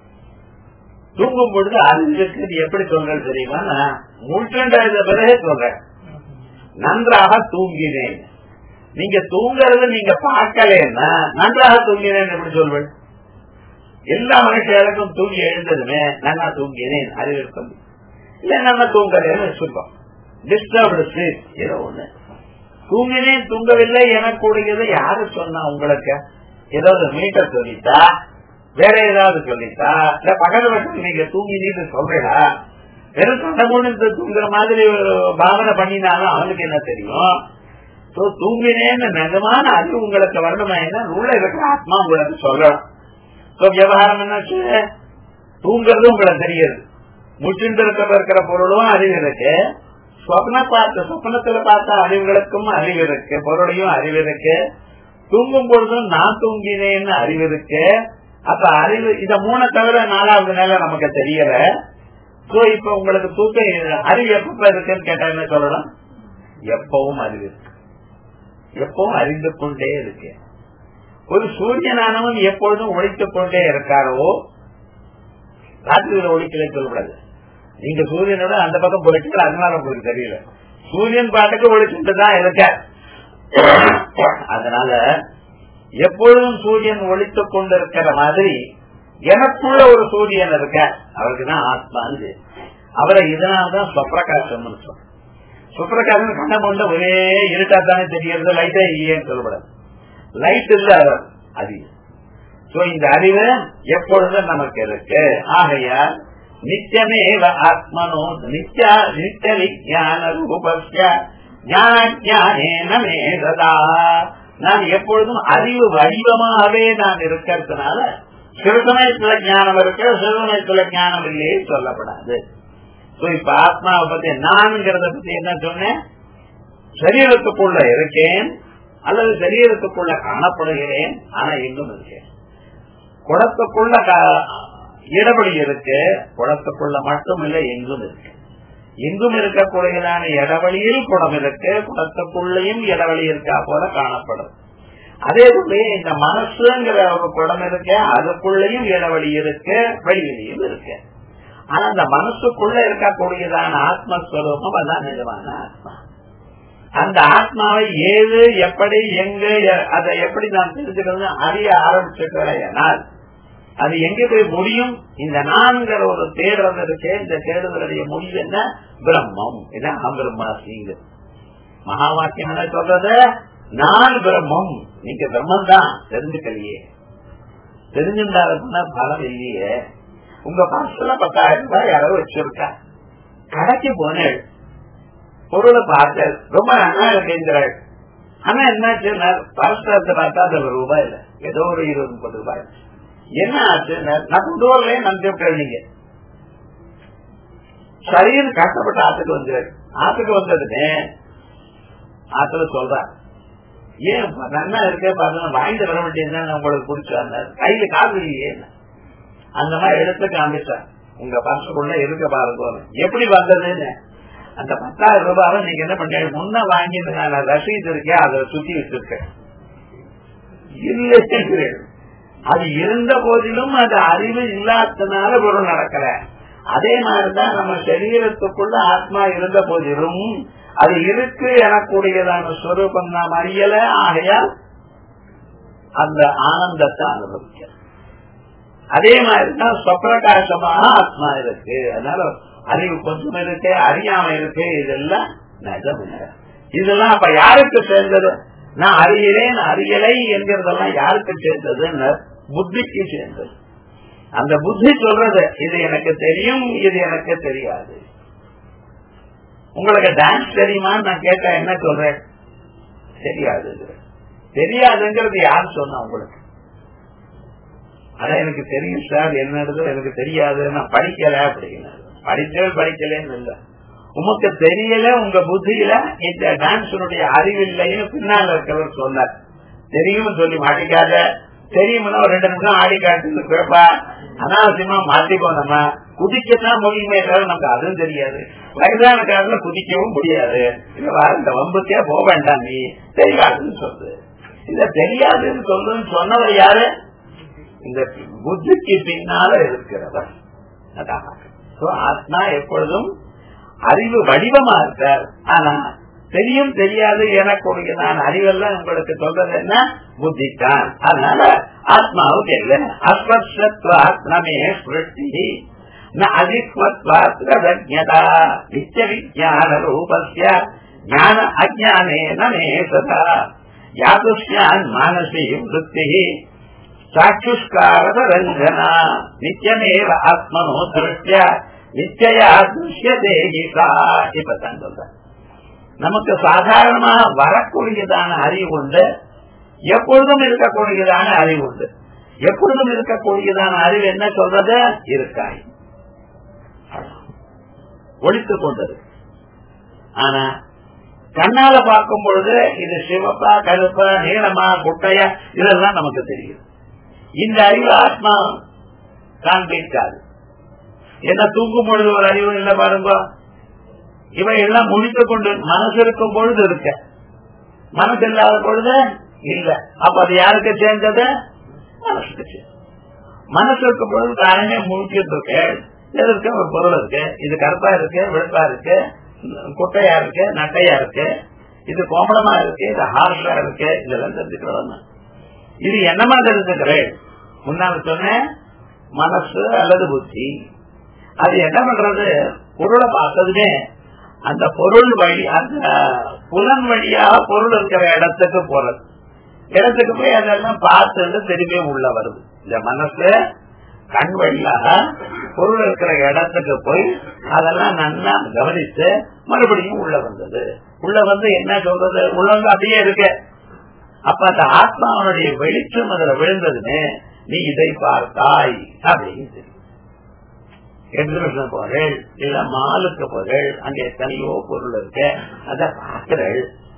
Speaker 1: தூங்கும் பொழுது அறிவு இருக்கு எப்படி சொல்றது தெரியுமா நான் முழிச்சுண்ட பிறகு சொல்றேன் நன்றாக தூங்கினேன் நீங்க தூங்குறது நீங்க பார்க்கலன்னா நன்றாக தூங்கினேன் எப்படி சொல்வேன் எல்லா மனுஷர்களுக்கும் தூங்கி எழுந்ததுமே நல்லா தூங்கினேன் அறிவு இருக்கும் இல்ல நம்ம தூங்கலன்னு சொல்றோம் டிஸ்டர்ப்டு ஸ்லீப் ஏதோ ஒண்ணு தூங்கினேன் தூங்கவில்லை எனக்கூடியது யாரு சொன்னா உங்களுக்கு ஏதாவது மீட்டர் சொல்லிட்டா வேற ஏதாவது சொல்லிட்டா இல்ல பகல் வட்டம் நீங்க தூங்கினீன்னு சொல்றா வெறும் சண்டை மூணு தூங்குற மாதிரி ஒரு பாவனை பண்ணினாலும் அவனுக்கு என்ன தெரியும் தூங்கினேன்னு நிஜமான அறிவு உங்களுக்கு வரணுமா என்ன உள்ள இருக்கிற ஆத்மா உங்களுக்கு சொல்லணும் விவகாரம் என்னாச்சு தூங்குறது உங்களுக்கு தெரியுது முற்றிண்டு இருக்கிற பொருளும் அறிவு இருக்கு சொப்ன பார்த்த சொப்னத்துல பார்த்த அறிவுகளுக்கும் அறிவு இருக்கு பொருளையும் அறிவு இருக்கு தூங்கும் பொழுதும் நான் தூங்கினேன்னு அறிவு இருக்கு அப்ப அறிவு இத மூணை தவிர நாலாவது நிலை நமக்கு தெரியல சோ இப்ப உங்களுக்கு தூக்கம் அறிவு எப்ப இருக்குன்னு கேட்டா என்ன சொல்லலாம் எப்பவும் அறிவு இருக்கு எப்பவும் அறிந்து கொண்டே இருக்கு ஒரு சூரியனானவன் எப்பொழுதும் ஒழித்துக் கொண்டே இருக்காரோ ராத்திரியில ஒழிக்கல சொல்லக்கூடாது நீங்க சூரியனோட அந்த பக்கம் போயிட்டு அதனால உங்களுக்கு தெரியல சூரியன் பாட்டுக்கு ஒழிச்சுட்டு தான் இருக்க அதனால எப்பொழுதும் சூரியன் ஒழித்துக் கொண்டிருக்கிற மாதிரி எனக்குள்ள ஒரு சூரியன் இருக்க அவருக்கு தான் ஆத்மான்னு அவரை இதனால்தான் ஸ்வப்பிரகாசம் சொல்றோம் சுப்பிரகாசம் கண்ண கொண்ட ஒரே இருட்டா தானே தெரியறது லைட்டே இல்லையேன்னு சொல்லப்படாது லைட் இல்ல அறிவு சோ இந்த அறிவு எப்பொழுதும் நமக்கு இருக்கு ஆகையால் நித்தியமேவ ஆத்மனோ நித்ய நித்திய விஜான ரூபஸ்ய ஞானே சதா நான் எப்பொழுதும் அறிவு வடிவமாகவே நான் இருக்கிறதுனால சில சமயத்துல ஞானம் இருக்கு சில சமயத்துல ஞானம் இல்லையே சொல்லப்படாது இப்ப ஆத்மாவை பத்தி நான்கிறத பத்தி என்ன சொன்னேன் சரீரத்துக்குள்ள இருக்கேன் அல்லது சரீரத்துக்குள்ள காணப்படுகிறேன் ஆனா எங்கும் இருக்கேன் குளத்துக்குள்ள இடவெளி இருக்கு குளத்துக்குள்ள மட்டும் இல்லை எங்கும் இருக்கு எங்கும் இருக்கக்கூடியதான இடவெளியில் குடம் இருக்கு குளத்துக்குள்ளேயும் இடவெளி இருக்கா போல காணப்படும் அதே போல இந்த மனசுங்கிற ஒரு குடம் இருக்கு அதுக்குள்ளேயும் இடவெளி இருக்கு வெளியிலையும் இருக்கு ஆனா அந்த மனசுக்குள்ள இருக்கக்கூடியதான ஆத்மஸ்வரூபம் அதான் நிஜமான ஆத்மா அந்த ஆத்மாவை ஏது எப்படி எங்கு அதை எப்படி நான் தெரிஞ்சுக்கிறது அறிய ஆரம்பிச்சுக்கிறேனால் அது எங்க போய் முடியும் இந்த நான்கிற ஒரு தேடுறது இருக்கு இந்த தேடுதலுடைய முடிவு என்ன பிரம்மம் இதான் பிரம்மாசிங்க மகா வாக்கியம் என்ன சொல்றது நான் பிரம்மம் நீங்க பிரம்மம் தான் தெரிஞ்சுக்கலையே தெரிஞ்சிருந்தாருன்னா பலம் இல்லையே உங்க பர்ஸ்ல பத்தாயிரம் ரூபாய் யாரோ வச்சிருக்கா கடைக்கு போனேன் பொருளை பார்த்தேன் ரொம்ப நல்லா இருக்குங்கிறாள் ஆனா என்னாச்சு பர்ஸ்ல பார்த்தா அது ரூபாய் இல்ல ஏதோ ஒரு இருபது முப்பது ரூபாய் என்ன ஆச்சு நான் கொண்டு வரலையே நினைச்சு நீங்க சரின்னு கஷ்டப்பட்டு ஆத்துக்கு வந்துடுறாரு ஆத்துக்கு வந்ததுன்னு ஆத்துல சொல்றாரு ஏன் நல்லா இருக்கே பாருங்க வாங்கிட்டு வர வேண்டியதுதான் உங்களுக்கு பிடிச்சாங்க கையில காசு இல்லையே அந்த மாதிரி எடுத்து காமிச்சார் உங்க பர்சுக்குள்ள இருக்க பாருங்க எப்படி வந்ததுன்னு அந்த பத்தாயிரம் ரூபாவை நீங்க என்ன பண்ணீங்க முன்ன வாங்கிட்டு நான் ரசீது இருக்கேன் அதை சுத்தி வச்சிருக்கேன் இல்லை அது இருந்த போதிலும் அது அறிவு இல்லாதனால பொருள் நடக்கல அதே மாதிரிதான் நம்ம சரீரத்துக்குள்ள ஆத்மா இருந்த போதிலும் அது இருக்கு எனக்கூடியதான ஸ்வரூபம் நாம் அறியல ஆகையால் அந்த ஆனந்தத்தை அனுபவிக்க அதே மாதிரிதான் சொப்பிரகாசமாக ஆத்மா இருக்கு அதனால அறிவு கொஞ்சம் இருக்கு அறியாம இருக்கு இதெல்லாம் நிஜம் இதெல்லாம் அப்ப யாருக்கு சேர்ந்தது நான் அறியலேன் அறியலை என்கிறதெல்லாம் யாருக்கு சேர்ந்ததுன்னு புத்திக்கு சேர்ந்தது அந்த புத்தி சொல்றது இது எனக்கு தெரியும் இது எனக்கு தெரியாது உங்களுக்கு டான்ஸ் தெரியுமான்னு நான் கேட்டா என்ன சொல்றேன் தெரியாது தெரியாதுங்கிறது யார் சொன்னா உங்களுக்கு அதான் எனக்கு தெரியும் சார் என்னது எனக்கு தெரியாது நான் படிக்கல அப்படின்னு படிக்கவே படிக்கலன்னு இல்ல உமக்கு தெரியல உங்க புத்தியில இந்த டான்ஸனுடைய அறிவில்லைன்னு பின்னால் இருக்கிறவர் சொன்னார் தெரியும் சொல்லி மாட்டிக்காத தெரியும்னா ஒரு ரெண்டு நிமிஷம் ஆடி காட்டு கேப்பா அனாவசியமா மாத்திப்போம் நம்ம குதிக்கத்தான் முடியுமே தவிர நமக்கு அதுவும் தெரியாது வயதான காலத்துல குதிக்கவும் முடியாது இந்த வம்புக்கே போக வேண்டாம் நீ தெரியாதுன்னு சொல்லு இத தெரியாதுன்னு சொல்லுன்னு சொன்னவர் யாரு இந்த புத்திக்கு பின்னால இருக்கிறவர் அதான் ஆத்மா எப்பொழுதும் அறிவு வடிவமா இருக்கார் ஆனா தெரியும் தெரியாது எனக்குடைய நான் அறிவெல்லாம் உங்களுக்கு சொல்றது என்ன புத்தித்தான் அதனால ஆத்மாவுக்கு இல்லை அஸ்வத்வாத்மே ஸ்மிருஷ்டி அதிஸ்மத்வாத்மதா நித்திய விஜான ரூபஸ்ய ஞான அஜானேன சதா யாதுஷ்யான் மானசி விருத்தி சாட்சுஷ்காரத ரஞ்சனா நித்தியமேவ ஆத்மனோ திருஷ்ய நிச்சயா துஷ்யதே இப்பதான் சொல்ற நமக்கு சாதாரணமாக வரக்கூடியதான அறிவு உண்டு எப்பொழுதும் இருக்கக்கூடியதான அறிவு உண்டு எப்பொழுதும் இருக்கக்கூடியதான அறிவு என்ன சொல்றது இருக்காய் ஒழித்துக் கொண்டது ஆனா கண்ணால பார்க்கும் பொழுது இது சிவப்பா கருப்பா நீளமா குட்டையா இதெல்லாம் நமக்கு தெரியும் இந்த அறிவு ஆத்மா காண்பிக்காது என்ன தூங்கும் பொழுது ஒரு அறிவு இல்லை பாருங்க இவை எல்லாம் முடித்துக் கொண்டு மனசு இருக்கும் பொழுது இருக்க மனசு இல்லாத பொழுது இல்ல அப்ப அது யாருக்கு சேர்ந்தது மனசுக்கு சேர்ந்தது மனசு இருக்கும் பொழுது தானே முழிச்சிட்டு இருக்கு எதற்கு ஒரு பொருள் இருக்கு இது கருப்பா இருக்கு வெளுப்பா இருக்கு குட்டையா இருக்கு நட்டையா இருக்கு இது கோமளமா இருக்கு இது ஹார்ஷா இருக்கு இதெல்லாம் தெரிஞ்சுக்கிறோம் இது என்னமா தெரிஞ்சுக்கிறேன் முன்னால சொன்னேன் மனசு அல்லது புத்தி அது என்ன பண்றது பொருளை பார்த்ததுமே அந்த பொருள் வழி அந்த புலன் வழியாக பொருள் இருக்கிற இடத்துக்கு போறது இடத்துக்கு போய் அதெல்லாம் பார்த்துட்டு திரும்பி உள்ள வருது இந்த மனசு கண் வழியாக பொருள் இருக்கிற இடத்துக்கு போய் அதெல்லாம் நல்லா கவனித்து மறுபடியும் உள்ள வந்தது உள்ள வந்து என்ன சொல்றது உள்ள வந்து அப்படியே இருக்கு அப்ப அந்த ஆத்மாவனுடைய வெளிச்சம் அதுல விழுந்ததுன்னு நீ இதை பார்த்தாய் அப்படின்னு தெரியும் எக்ஸிபிஷன் பொருள் இல்ல மாலுக்கு பொருள் அங்க எத்தனையோ பொருள் இருக்கு அத பாக்குறள்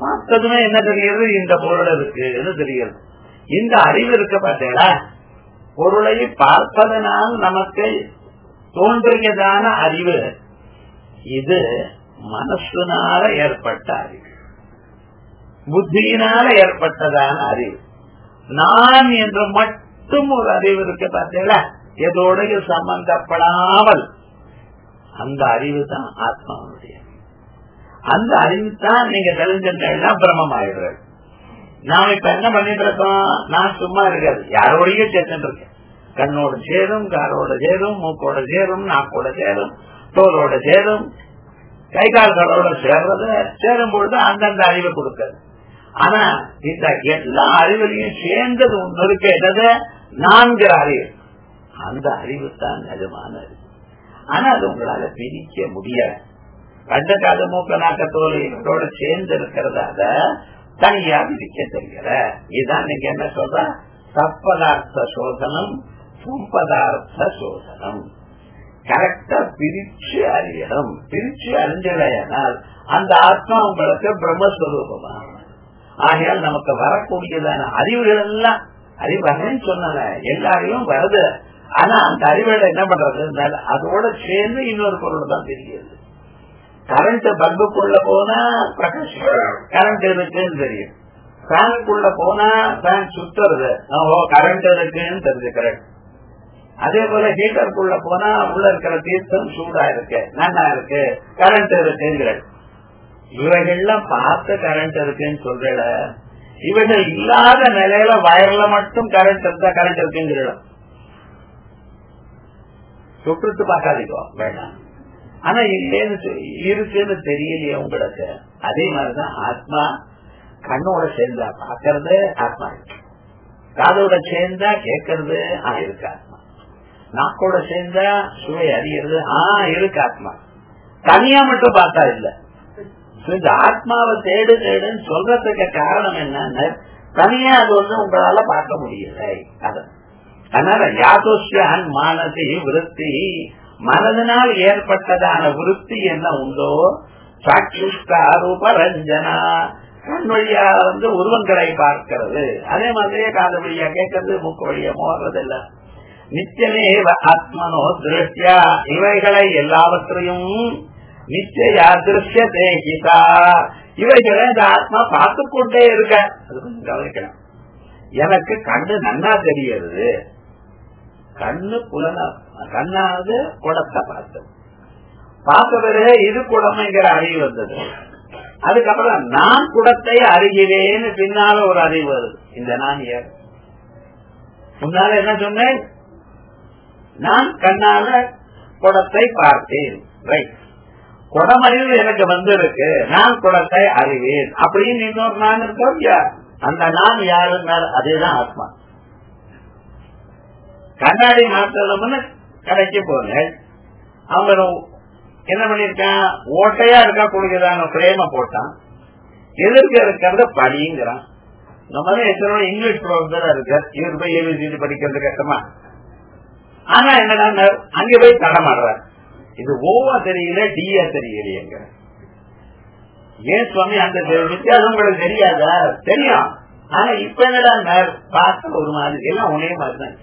Speaker 1: பார்த்ததுமே என்ன தெரிகிறது இந்த பொருள் இருக்குன்னு தெரிகிறது இந்த அறிவு இருக்க பார்த்தீங்களா பொருளை பார்ப்பதனால் நமக்கு தோன்றியதான அறிவு இது மனசுனால ஏற்பட்ட அறிவு புத்தியினால ஏற்பட்டதான அறிவு நான் என்று மட்டும் ஒரு அறிவு இருக்கு பார்த்தீங்களா எதோடைய சம்பந்தப்படாமல் அந்த அறிவு தான் ஆத்மாவுடைய அந்த அறிவு தான் நீங்க தெரிஞ்சிருந்தா பிரம்மம் ஆயிடுறது நாம இப்ப என்ன பண்ணிட்டு இருக்கோம் நான் சும்மா இருக்காது யாரோடையும் சேர்த்துட்டு இருக்கேன் கண்ணோட சேரும் காரோட சேரும் மூக்கோட சேரும் நாக்கோட சேரும் தோலோட சேரும் கை கால்களோட சேர்றது சேரும் பொழுது அந்தந்த அறிவை கொடுக்கிறது ஆனா இந்த எல்லா அறிவுலையும் சேர்ந்தது ஒன்று இருக்கு என்னது நான்கிற அறிவு அந்த அறிவு தான் நிஜமான அறிவு ஆனா அது உங்களால பிரிக்க முடியாது கண்ட காது மூக்க நாக்க தோலையோட சேர்ந்து இருக்கிறதாக தனியா பிரிக்க தெரியல இதுதான் நீங்க என்ன சொல்ற சப்பதார்த்த சோதனம் சம்பதார்த்த சோதனம் கரெக்டா பிரிச்சு அறியணும் பிரிச்சு அறிஞ்சலையானால் அந்த ஆத்மா உங்களுக்கு பிரம்மஸ்வரூபமா ஆகையால் நமக்கு வரக்கூடியதான அறிவுகள் எல்லாம் அறிவு வரேன்னு சொன்னல எல்லா அறிவும் வருது ஆனா அந்த அறிவுகளை என்ன பண்றது அதோட சேர்ந்து இன்னொரு பொருள் தான் தெரியுது கரண்ட் பல்புக்குள்ள போனா கரண்ட் இருக்குன்னு தெரியும் ஃபேனுக்குள்ள போனா ஃபேன் சுத்துறது ஓ கரண்ட் இருக்குன்னு தெரிஞ்சுக்கிறேன் அதே போல ஹீட்டருக்குள்ள போனா உள்ள இருக்கிற தீர்த்தம் சூடா இருக்கு நல்லா இருக்கு கரண்ட் இருக்குங்கிற இவைகள்லாம் பார்த்து கரண்ட் இருக்குன்னு சொல்றல இவைகள் இல்லாத நிலையில வயர்ல மட்டும் கரண்ட் இருந்தா கரண்ட் இருக்குங்கிற சுற்றுத்து பார்க்காதீங்க வேண்டாம் ஆனா இல்லேன்னு இருக்குன்னு தெரியலையே உங்களுக்கு அதே மாதிரிதான் ஆத்மா கண்ணோட சேர்ந்தா பாக்குறது ஆத்மா இருக்கு காதோட சேர்ந்தா கேட்கறது ஆ இருக்கு ஆத்மா நாக்கோட சேர்ந்தா சுவை அறியறது ஆ இருக்கு ஆத்மா தனியா மட்டும் பார்த்தா இல்ல இந்த ஆத்மாவை தேடு தேடுன்னு சொல்றதுக்கு காரணம் என்னன்னு தனியா அது வந்து உங்களால பார்க்க முடியல அது அதனால யாதோஷியான் மானசி விருத்தி மனதினால் ஏற்பட்டதான விருத்தி என்ன உண்டோ சாட்சிஷ்டாரூப ரஞ்சனா கண் வழியா வந்து உருவங்களை பார்க்கிறது அதே மாதிரியே காது வழியா கேட்கறது மூக்கு வழியா மோறது இல்ல நிச்சயமே ஆத்மனோ திருஷ்டியா இவைகளை எல்லாவற்றையும் நிச்சயா திருஷ்ய தேகிதா இவைகளை இந்த ஆத்மா பார்த்து கொண்டே இருக்க அது கொஞ்சம் கவனிக்கணும் எனக்கு கண்ணு நன்னா தெரியுது கண்ணு புலனா கண்ணாவது குடத்தை பார்த்து பார்த்த பிறகு இது குடமைங்கிற அறிவு வந்தது அதுக்கப்புறம் நான் குடத்தை அறிகிறேன்னு பின்னால ஒரு அறிவு வருது இந்த நான் யார் முன்னால என்ன சொன்னேன் நான் கண்ணால குடத்தை பார்த்தேன் ரைட் குடமறிவு எனக்கு வந்திருக்கு நான் குடத்தை அறிவேன் அப்படின்னு இன்னொரு நான் இருக்கோம் அந்த நான் யாருன்னா அதேதான் ஆத்மா கண்ணாடி மாற்றணும்னு கடைக்கு போனேன் அவங்க என்ன பண்ணிருக்கான் ஓட்டையா இருக்கா கூடியதான பிரேம போட்டான் எதிர்க்க இருக்கிறத படிங்கிறான் நம்ம எத்தனை இங்கிலீஷ் ப்ரொஃபஸரா இருக்கு இவர் போய் ஏபிசிடி படிக்கிறது கஷ்டமா ஆனா என்னடா அங்க போய் தடமாடுறார் இது ஓவா தெரியல டியா தெரியலையேங்க ஏன் சுவாமி அந்த வித்தியாசம் உங்களுக்கு தெரியாதா தெரியும் ஆனா இப்ப என்னடா பார்த்த ஒரு மாதிரி எல்லாம் ஒரே மாதிரிதான்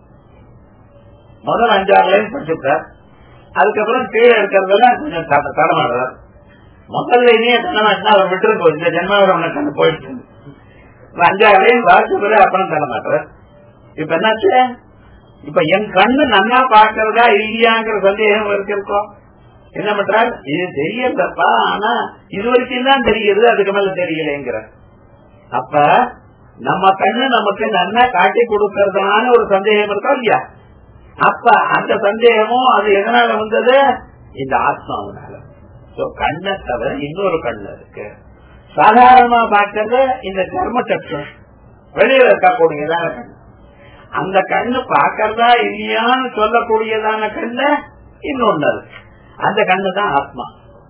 Speaker 1: முதல் அஞ்சாறு லைன் படிச்சுட்டார் அதுக்கப்புறம் கீழே இருக்கிறதெல்லாம் கொஞ்சம் தடமாடுறார் முதல்ல இனியே தடமாட்டினா அவர் விட்டுருக்கு இந்த ஜென்மாவில் அவனை கண்டு போயிட்டு அஞ்சாறு லைன் வாசிச்ச பிறகு அப்புறம் தடமாட்டுறார் இப்ப என்னாச்சு இப்ப என் கண்ணு நல்லா பாக்குறதா இல்லையாங்கிற சந்தேகம் இருக்கோம் என்ன பண்றார் இது தெரியலப்பா ஆனா இது வரைக்கும் தான் தெரியுது அதுக்கு மேல தெரியலங்கிற அப்ப நம்ம கண்ணு நமக்கு நன்னா காட்டி கொடுக்கறதான ஒரு சந்தேகம் இருக்கா இல்லையா அப்ப அந்த சந்தேகமும் அது எதனால வந்தது இந்த ஆத்மாவனால கண்ணை தவிர இன்னொரு கண்ணு இருக்கு சாதாரணமா பார்க்கறது இந்த கர்ம சட்டம் வெளியில இருக்கக்கூடியதான கண்ணு அந்த கண்ணு பாக்கிறதா இல்லையான்னு சொல்லக்கூடியதான கண்ணு இன்னொன்னு இருக்கு அந்த கண்ணு தான் ஆத்மா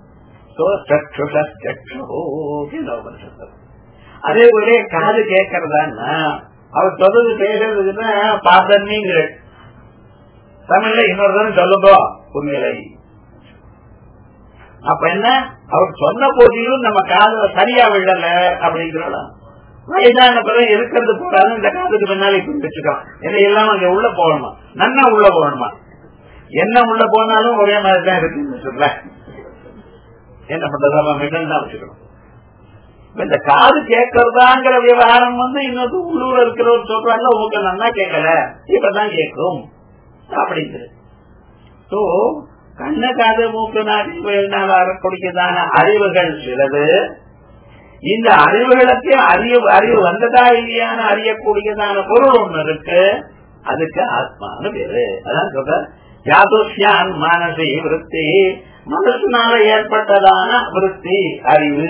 Speaker 1: அதே போல காது கேட்கறதான்னா அவர் சொல்றது பேசுறதுன்னா பார்த்தீங்கிற தமிழ்ல இன்னொரு தானே சொல்லுங்க உண்மையிலை அப்ப என்ன அவர் சொன்ன போதிலும் நம்ம காதுல சரியா விழல அப்படிங்கிறோம் வயதான பிறகு இருக்கிறது போறாது இந்த காதுக்கு பின்னால இப்படி வச்சுக்கலாம் இதையெல்லாம் அங்க உள்ள போகணுமா நன்னா உள்ள போகணுமா என்ன உள்ள போனாலும் ஒரே மாதிரி தான் இருக்குன்னு சொல்ல என்ன பண்றது நம்ம மின்னல் தான் வச்சுக்கணும் இந்த காது கேட்கறதாங்கிற விவகாரம் வந்து இன்னொரு உள்ளூர் இருக்கிறவர் சொல்றாங்க உங்களுக்கு நல்லா கேட்கல இப்பதான் கேட்கும் அப்படிங்கிறது சோ கண்ண காது மூக்கு நாட்டினால் வரக்கூடியதான அறிவுகள் சிலது இந்த அறிவுகளுக்கு அறிவு அறிவு வந்ததா இல்லையான அறியக்கூடியதான பொருள் ஒண்ணு இருக்கு அதுக்கு ஆத்மான்னு பேரு அதான் சொல்ற யாதுஷ்யான் மானசி விருத்தி மனசுனால ஏற்பட்டதான விருத்தி அறிவு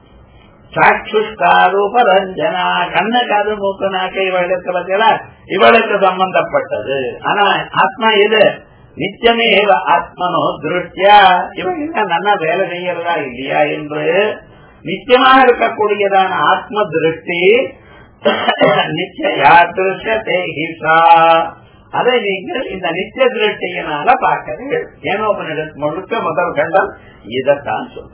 Speaker 1: சாட்சுஷ்காரூபரஞ்சனா கண்ண காது மூக்கு நாக்கை இவளுக்கு பத்தியா இவளுக்கு சம்பந்தப்பட்டது ஆனா ஆத்மா எது நிச்சயமே ஆத்மனோ திருஷ்டியா இவன் என்ன நல்லா வேலை செய்யறதா இல்லையா என்று நிச்சயமாக இருக்கக்கூடியதான ஆத்ம திருஷ்டி நிச்சயா திருஷ்டே ஹிசா அதை நீங்கள் இந்த நித்திய திருஷ்டியினால பார்க்கிறீர்கள் ஏனோபனிட முழுக்க முதல் கண்டம் இதைத்தான் சொல்ற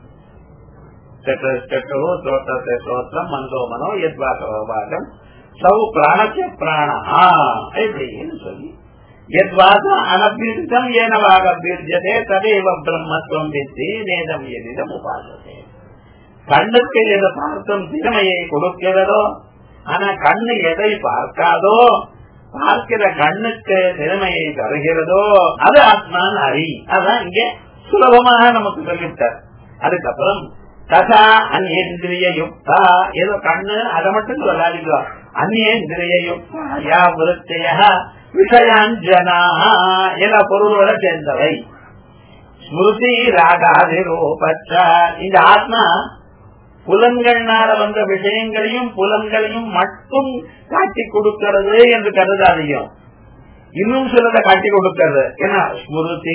Speaker 1: ஸ்தோத்திரத்தை ஸ்தோத்திரம் மந்தோ மனோ எத்வாசம் சௌ பிராணச்ச பிராணா இப்படின்னு சொல்லி எத்வாச அனபீர்த்தம் ஏனவாக பீர்ஜதே ததேவ பிரம்மத்துவம் வித்தி நேதம் எதிடம் உபாசதே கண்ணுக்கு எது பார்த்தும் திறமையை கொடுக்கிறதோ ஆனா கண்ணு எதை பார்க்காதோ பார்க்கிற கண்ணுக்கு திறமையை தருகிறதோ அது ஆத்மான் அறி அதான் இங்கே சுலபமாக நமக்கு சொல்லிவிட்டார் அதுக்கப்புறம் ததா அந்நேந்திரிய யுக்தா ஏதோ கண்ணு அதை மட்டும் சொல்லாதீங்க அந்நேந்திரிய யுக்தா யா விருத்தைய விஷயாஞ்சனா எல்லா பொருளோட சேர்ந்தவை ஸ்மிருதி ராகாதி ரூபற்ற இந்த ஆத்மா புலன்கள்னால வந்த விஷயங்களையும் புலன்களையும் மட்டும் காட்டி கொடுக்கிறது என்று கருதாதையும் இன்னும் சிலதை காட்டி கொடுக்கிறது ஏன்னா ஸ்மிருதி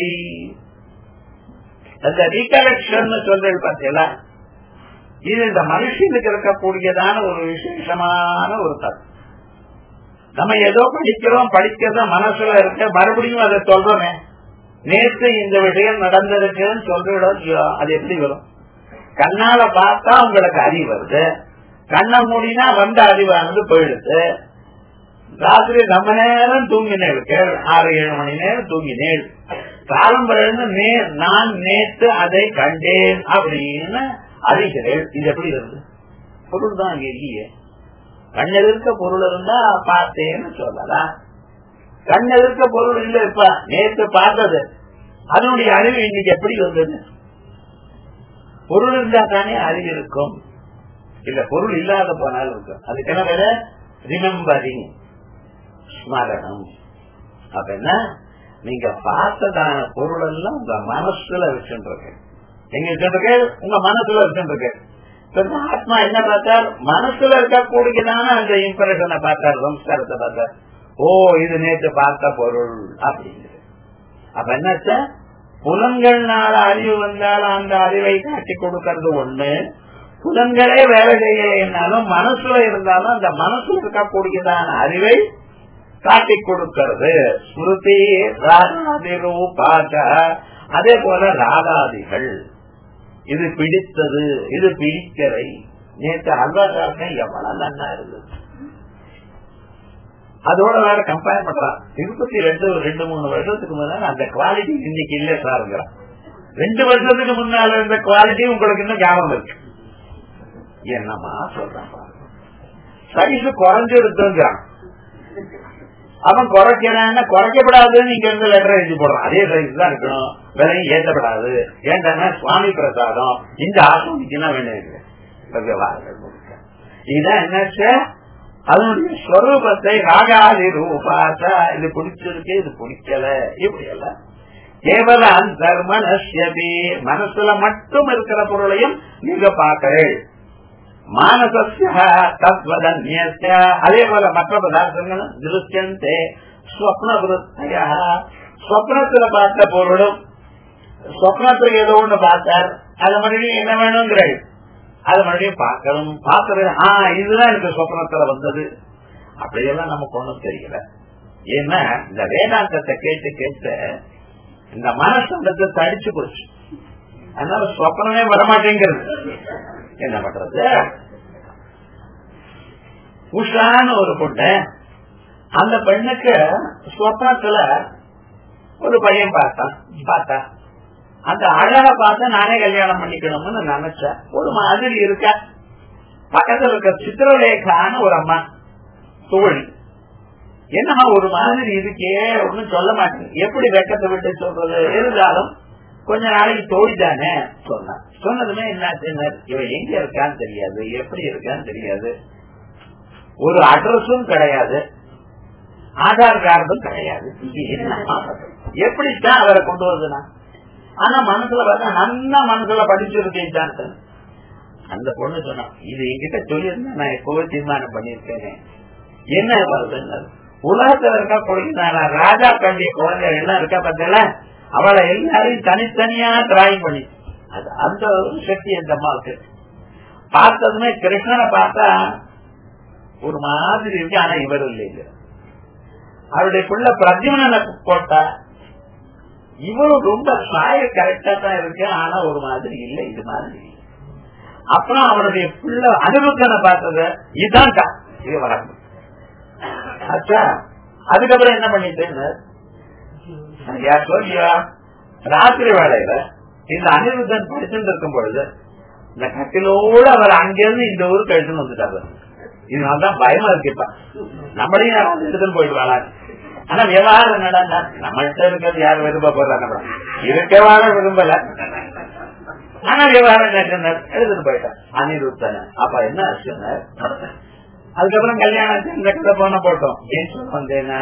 Speaker 1: அந்த ரீகலெக்ஷன் சொல்றது பார்த்தீங்களா இது இந்த மனுஷனுக்கு இருக்கக்கூடியதான ஒரு விசேஷமான ஒரு தத்துவம் நம்ம ஏதோ படிக்கிறோம் படிக்கிறத மனசுல இருக்க மறுபடியும் அதை சொல்றோமே நேற்று இந்த விஷயம் நடந்திருக்குன்னு சொல்றோம் அது எப்படி வரும் கண்ணால பார்த்தா உங்களுக்கு அறிவு வருது கண்ணை மூடினா வந்த அறிவானது போயிடுது ராத்திரி ரொம்ப நேரம் தூங்கினேன் ஆறு ஏழு மணி நேரம் தூங்கினேன் காலம்பரன்னு நான் நேற்று அதை கண்டேன் அப்படின்னு அறிகிறேன் இது எப்படி வருது பொருள் தான் அங்க இல்லையே கண்ணில் இருக்க பொருள் இருந்தா பார்த்தேன்னு சொல்லலாம் கண்ணில் இருக்க பொருள் இல்ல இப்ப நேற்று பார்த்தது அதனுடைய அறிவு இன்னைக்கு எப்படி வந்தது பொருள் இருந்தா தானே அறிவு இருக்கும் இல்ல பொருள் இல்லாத போனாலும் இருக்கும் அதுக்கு என்ன வேற ரிமெம்பரிங் ஸ்மரணம் அப்ப என்ன நீங்க பார்த்ததான பொருள் எல்லாம் உங்க மனசுல வச்சுருக்கு எங்க வச்சுருக்கு உங்க மனசுல வச்சுருக்கு ஆத்மா என்ன பார்த்தார் மனசுல இருக்கக்கூடியதான அந்த இம்ப்ரெஷனை பார்த்தார் சம்ஸ்காரத்தை பார்த்தார் ஓ இது நேற்று பார்த்த பொருள் அப்படிங்கிறது அப்ப என்னாச்ச புலன்கள்னால அறிவு வந்தாலும் அந்த அறிவை காட்டி கொடுக்கறது ஒண்ணு புலன்களே வேலை செய்யலைன்னாலும் மனசுல இருந்தாலும் அந்த மனசுல இருக்கக்கூடியதான அறிவை காட்டி கொடுக்கிறது ஸ்மிருதி ராகாதி ரூபாக அதே போல ராகாதிகள் இது பிடித்தது இது பிடிக்கலை நேற்று அல்வா சாப்பிட்டேன் எவ்வளவு நன்னா இருந்தது அதோட வேற கம்பேர் பண்றான் திருப்பத்தி ரெண்டு ரெண்டு மூணு வருஷத்துக்கு முன்னால அந்த குவாலிட்டி இன்னைக்கு இல்ல சாருங்கிறான் ரெண்டு வருஷத்துக்கு முன்னால இருந்த குவாலிட்டி உங்களுக்கு இன்னும் ஞாபகம் இருக்கு என்னமா சொல்றான் சைஸ் குறைஞ்சிருக்குங்கிறான் அவன் குறைக்கிறான் குறைக்கப்படாதுன்னு இங்க இருந்து லெட்டர் எழுதி போடுறான் அதே சைஸ் தான் இருக்கணும் விலையும் ஏற்றப்படாது ஏன்டா சுவாமி பிரசாதம் இந்த ஆசிரமிக்குன்னா வேண்டியது இதுதான் என்ன அதனுடைய ஸ்வரூபத்தை ராகாதி ரூபாச இது பிடிச்சிருக்கு இது பிடிக்கல இப்படி அல்ல கேவல அந்தர் மனசியதி மனசுல மட்டும் இருக்கிற பொருளையும் நீங்க பார்க்கிறேன் மானசஸ்ய தத்வதன்ய அதே போல மற்ற பதார்த்தங்கள் திருஷ்யந்தே ஸ்வப்ன விருத்தைய ஸ்வப்னத்துல பார்த்த பொருளும் ஸ்வப்னத்துல ஏதோ ஒண்ணு பார்த்தார் அது மறுபடியும் என்ன வேணுங்கிறாள் அது மறுபடியும் பார்க்கணும் பார்க்கறது ஆஹ் இதுதான் எனக்கு சொப்னத்துல வந்தது அப்படியெல்லாம் நமக்கு ஒண்ணும் தெரியல ஏன்னா இந்த வேதாந்தத்தை கேட்டு கேட்டு இந்த மனசந்தத்தை தடிச்சு போச்சு அதனால சொப்பனமே வரமாட்டேங்கிறது என்ன பண்றது உஷான்னு ஒரு பொண்ணு அந்த பெண்ணுக்கு சொப்னத்துல ஒரு பையன் பார்த்தான் பார்த்தா அந்த அழக பார்த்து நானே கல்யாணம் பண்ணிக்கணும்னு நினைச்சேன் ஒரு மாதிரி இருக்க பக்கத்துல இருக்க சித்திரலேகான்னு ஒரு அம்மா தோழி என்னமா ஒரு மாதிரி இருக்கே ஒன்னும் சொல்ல மாட்டேன் எப்படி வெக்கத்தை விட்டு சொல்றது இருந்தாலும் கொஞ்ச நாளைக்கு தோழி தானே சொன்னான் சொன்னதுமே என்ன இவ எங்க இருக்கான்னு தெரியாது எப்படி இருக்கான்னு தெரியாது ஒரு அட்ரஸும் கிடையாது ஆதார் கார்டும் கிடையாது எப்படித்தான் அவரை கொண்டு வருதுன்னா ஆனா மனசுல பார்த்தா நல்ல மனசுல படிச்சிருக்கேன் அந்த பொண்ணு சொன்னா இது என்கிட்ட சொல்லியிருந்தா நான் எப்பவே தீர்மானம் பண்ணிருக்கேனே என்ன வருதுன்னு உலகத்துல இருக்க குழந்தை ராஜா கண்டிய குழந்தைகள் எல்லாம் இருக்கா பார்த்தல அவளை எல்லாரையும் தனித்தனியா டிராயிங் பண்ணி அது அந்த ஒரு சக்தி அந்த அம்மாவுக்கு பார்த்ததுமே கிருஷ்ணனை பார்த்தா ஒரு மாதிரி இருக்கு ஆனா இவர் இல்லைங்க அவருடைய பிள்ளை பிரதிமனை போட்டா இவரும் ரொம்ப சாய கரெக்டா தான் இருக்கு ஆனா ஒரு மாதிரி இல்லை இது மாதிரி அப்புறம் அவருடைய பிள்ளை அனுபவத்தை பார்த்தது இதுதான் இது வரம்பு அச்சா அதுக்கப்புறம் என்ன பண்ணிட்டேன்னு யார் சொல்லியா ராத்திரி வேலையில இந்த அனிருத்தன் படிச்சுட்டு இருக்கும் பொழுது இந்த கட்டிலோடு அவர் அங்கிருந்து இந்த ஊருக்கு எடுத்துன்னு வந்துட்டாரு இதனாலதான் பயமா இருக்கு இப்ப நம்மளையும் யாராவது எடுத்துன்னு போயிடுவாங்க ஆனா விவகாரம் என்னடா நம்மள்கிட்ட இருக்கிறது யார் விரும்ப போறாங்க இருக்கவான விரும்பல ஆனா விவகாரம் எடுத்துட்டு போயிட்டான் அனிருத்தன அப்ப என்ன ஆச்சு அதுக்கப்புறம் கல்யாணம் இந்த கதை போன போட்டோம் ஏன் சொல்ல வந்தேன்னா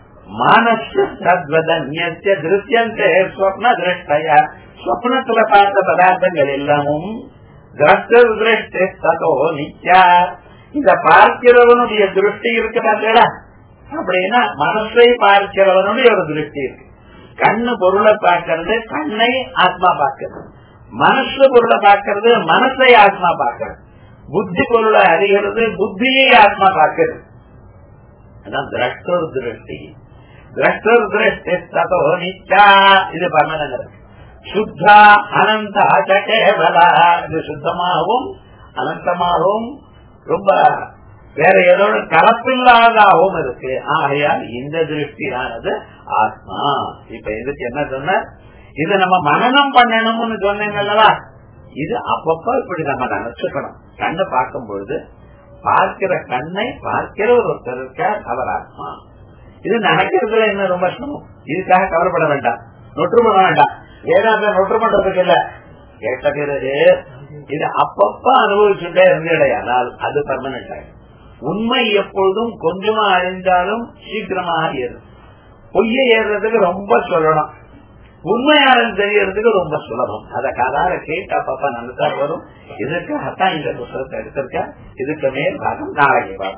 Speaker 1: மானசிய திருத்தியந்தே ஸ்வப்ன திருஷ்டயா ஸ்வப்னத்துல பார்த்த பதார்த்தங்கள் எல்லாமும் திரஷ்டர் திருஷ்டோ நித்யா இத பார்க்கிறவனுடைய திருஷ்டி இருக்கு பார்த்தா அப்படின்னா மனசை பார்க்கிறவனுடைய ஒரு திருஷ்டி இருக்கு கண்ணு பொருளை பார்க்கறது கண்ணை ஆத்மா பார்க்கறது மனசு பொருளை பார்க்கறது மனசை ஆத்மா பார்க்கறது புத்தி பொருளை அறிகிறது புத்தியை ஆத்மா பார்க்கிறது அதான் திரஷ்டர் திருஷ்டி திரஷ்டர் திருஷ்டி ததோ நிச்சா இது பர்மனங்க சுத்தா அனந்த கேவலா இது சுத்தமாகவும் அனந்தமாகவும் ரொம்ப வேற ஏதோ கலப்பில்லாதாகவும் இருக்கு ஆகையால் இந்த திருஷ்டியானது ஆத்மா இப்ப இதுக்கு என்ன சொன்ன இது நம்ம மனநம் பண்ணணும்னு சொன்னீங்கல்லவா இது அப்பப்ப இப்படி நம்ம நினைச்சுக்கணும் கண்ணை பார்க்கும் பொழுது பார்க்கிற கண்ணை பார்க்கிற ஒருத்தர் இருக்கார் அவர் ஆத்மா இது நினைக்கிறதுல என்ன ரொம்ப சிரமம் இதுக்காக கவலைப்பட வேண்டாம் நொற்று பண்ண வேண்டாம் வேதாந்த நொற்று பண்றதுக்கு இல்ல கேட்ட பிறகு இது அப்பப்ப அனுபவிச்சுட்டே இருந்தேடையானால் அது பர்மனன்ட் ஆகும் உண்மை எப்பொழுதும் கொஞ்சமா அழிந்தாலும் சீக்கிரமாக ஏறும் பொய்யை ஏறுறதுக்கு ரொம்ப சொல்லணும் உண்மையாளன் தெரியறதுக்கு ரொம்ப சுலபம் அத காதால கேட்டு அப்பப்ப நல்லதா வரும் இதுக்காகத்தான் இந்த புத்தகத்தை எடுத்திருக்க இதுக்கு மேல் பாகம் நாளைக்கு பார்ப்போம்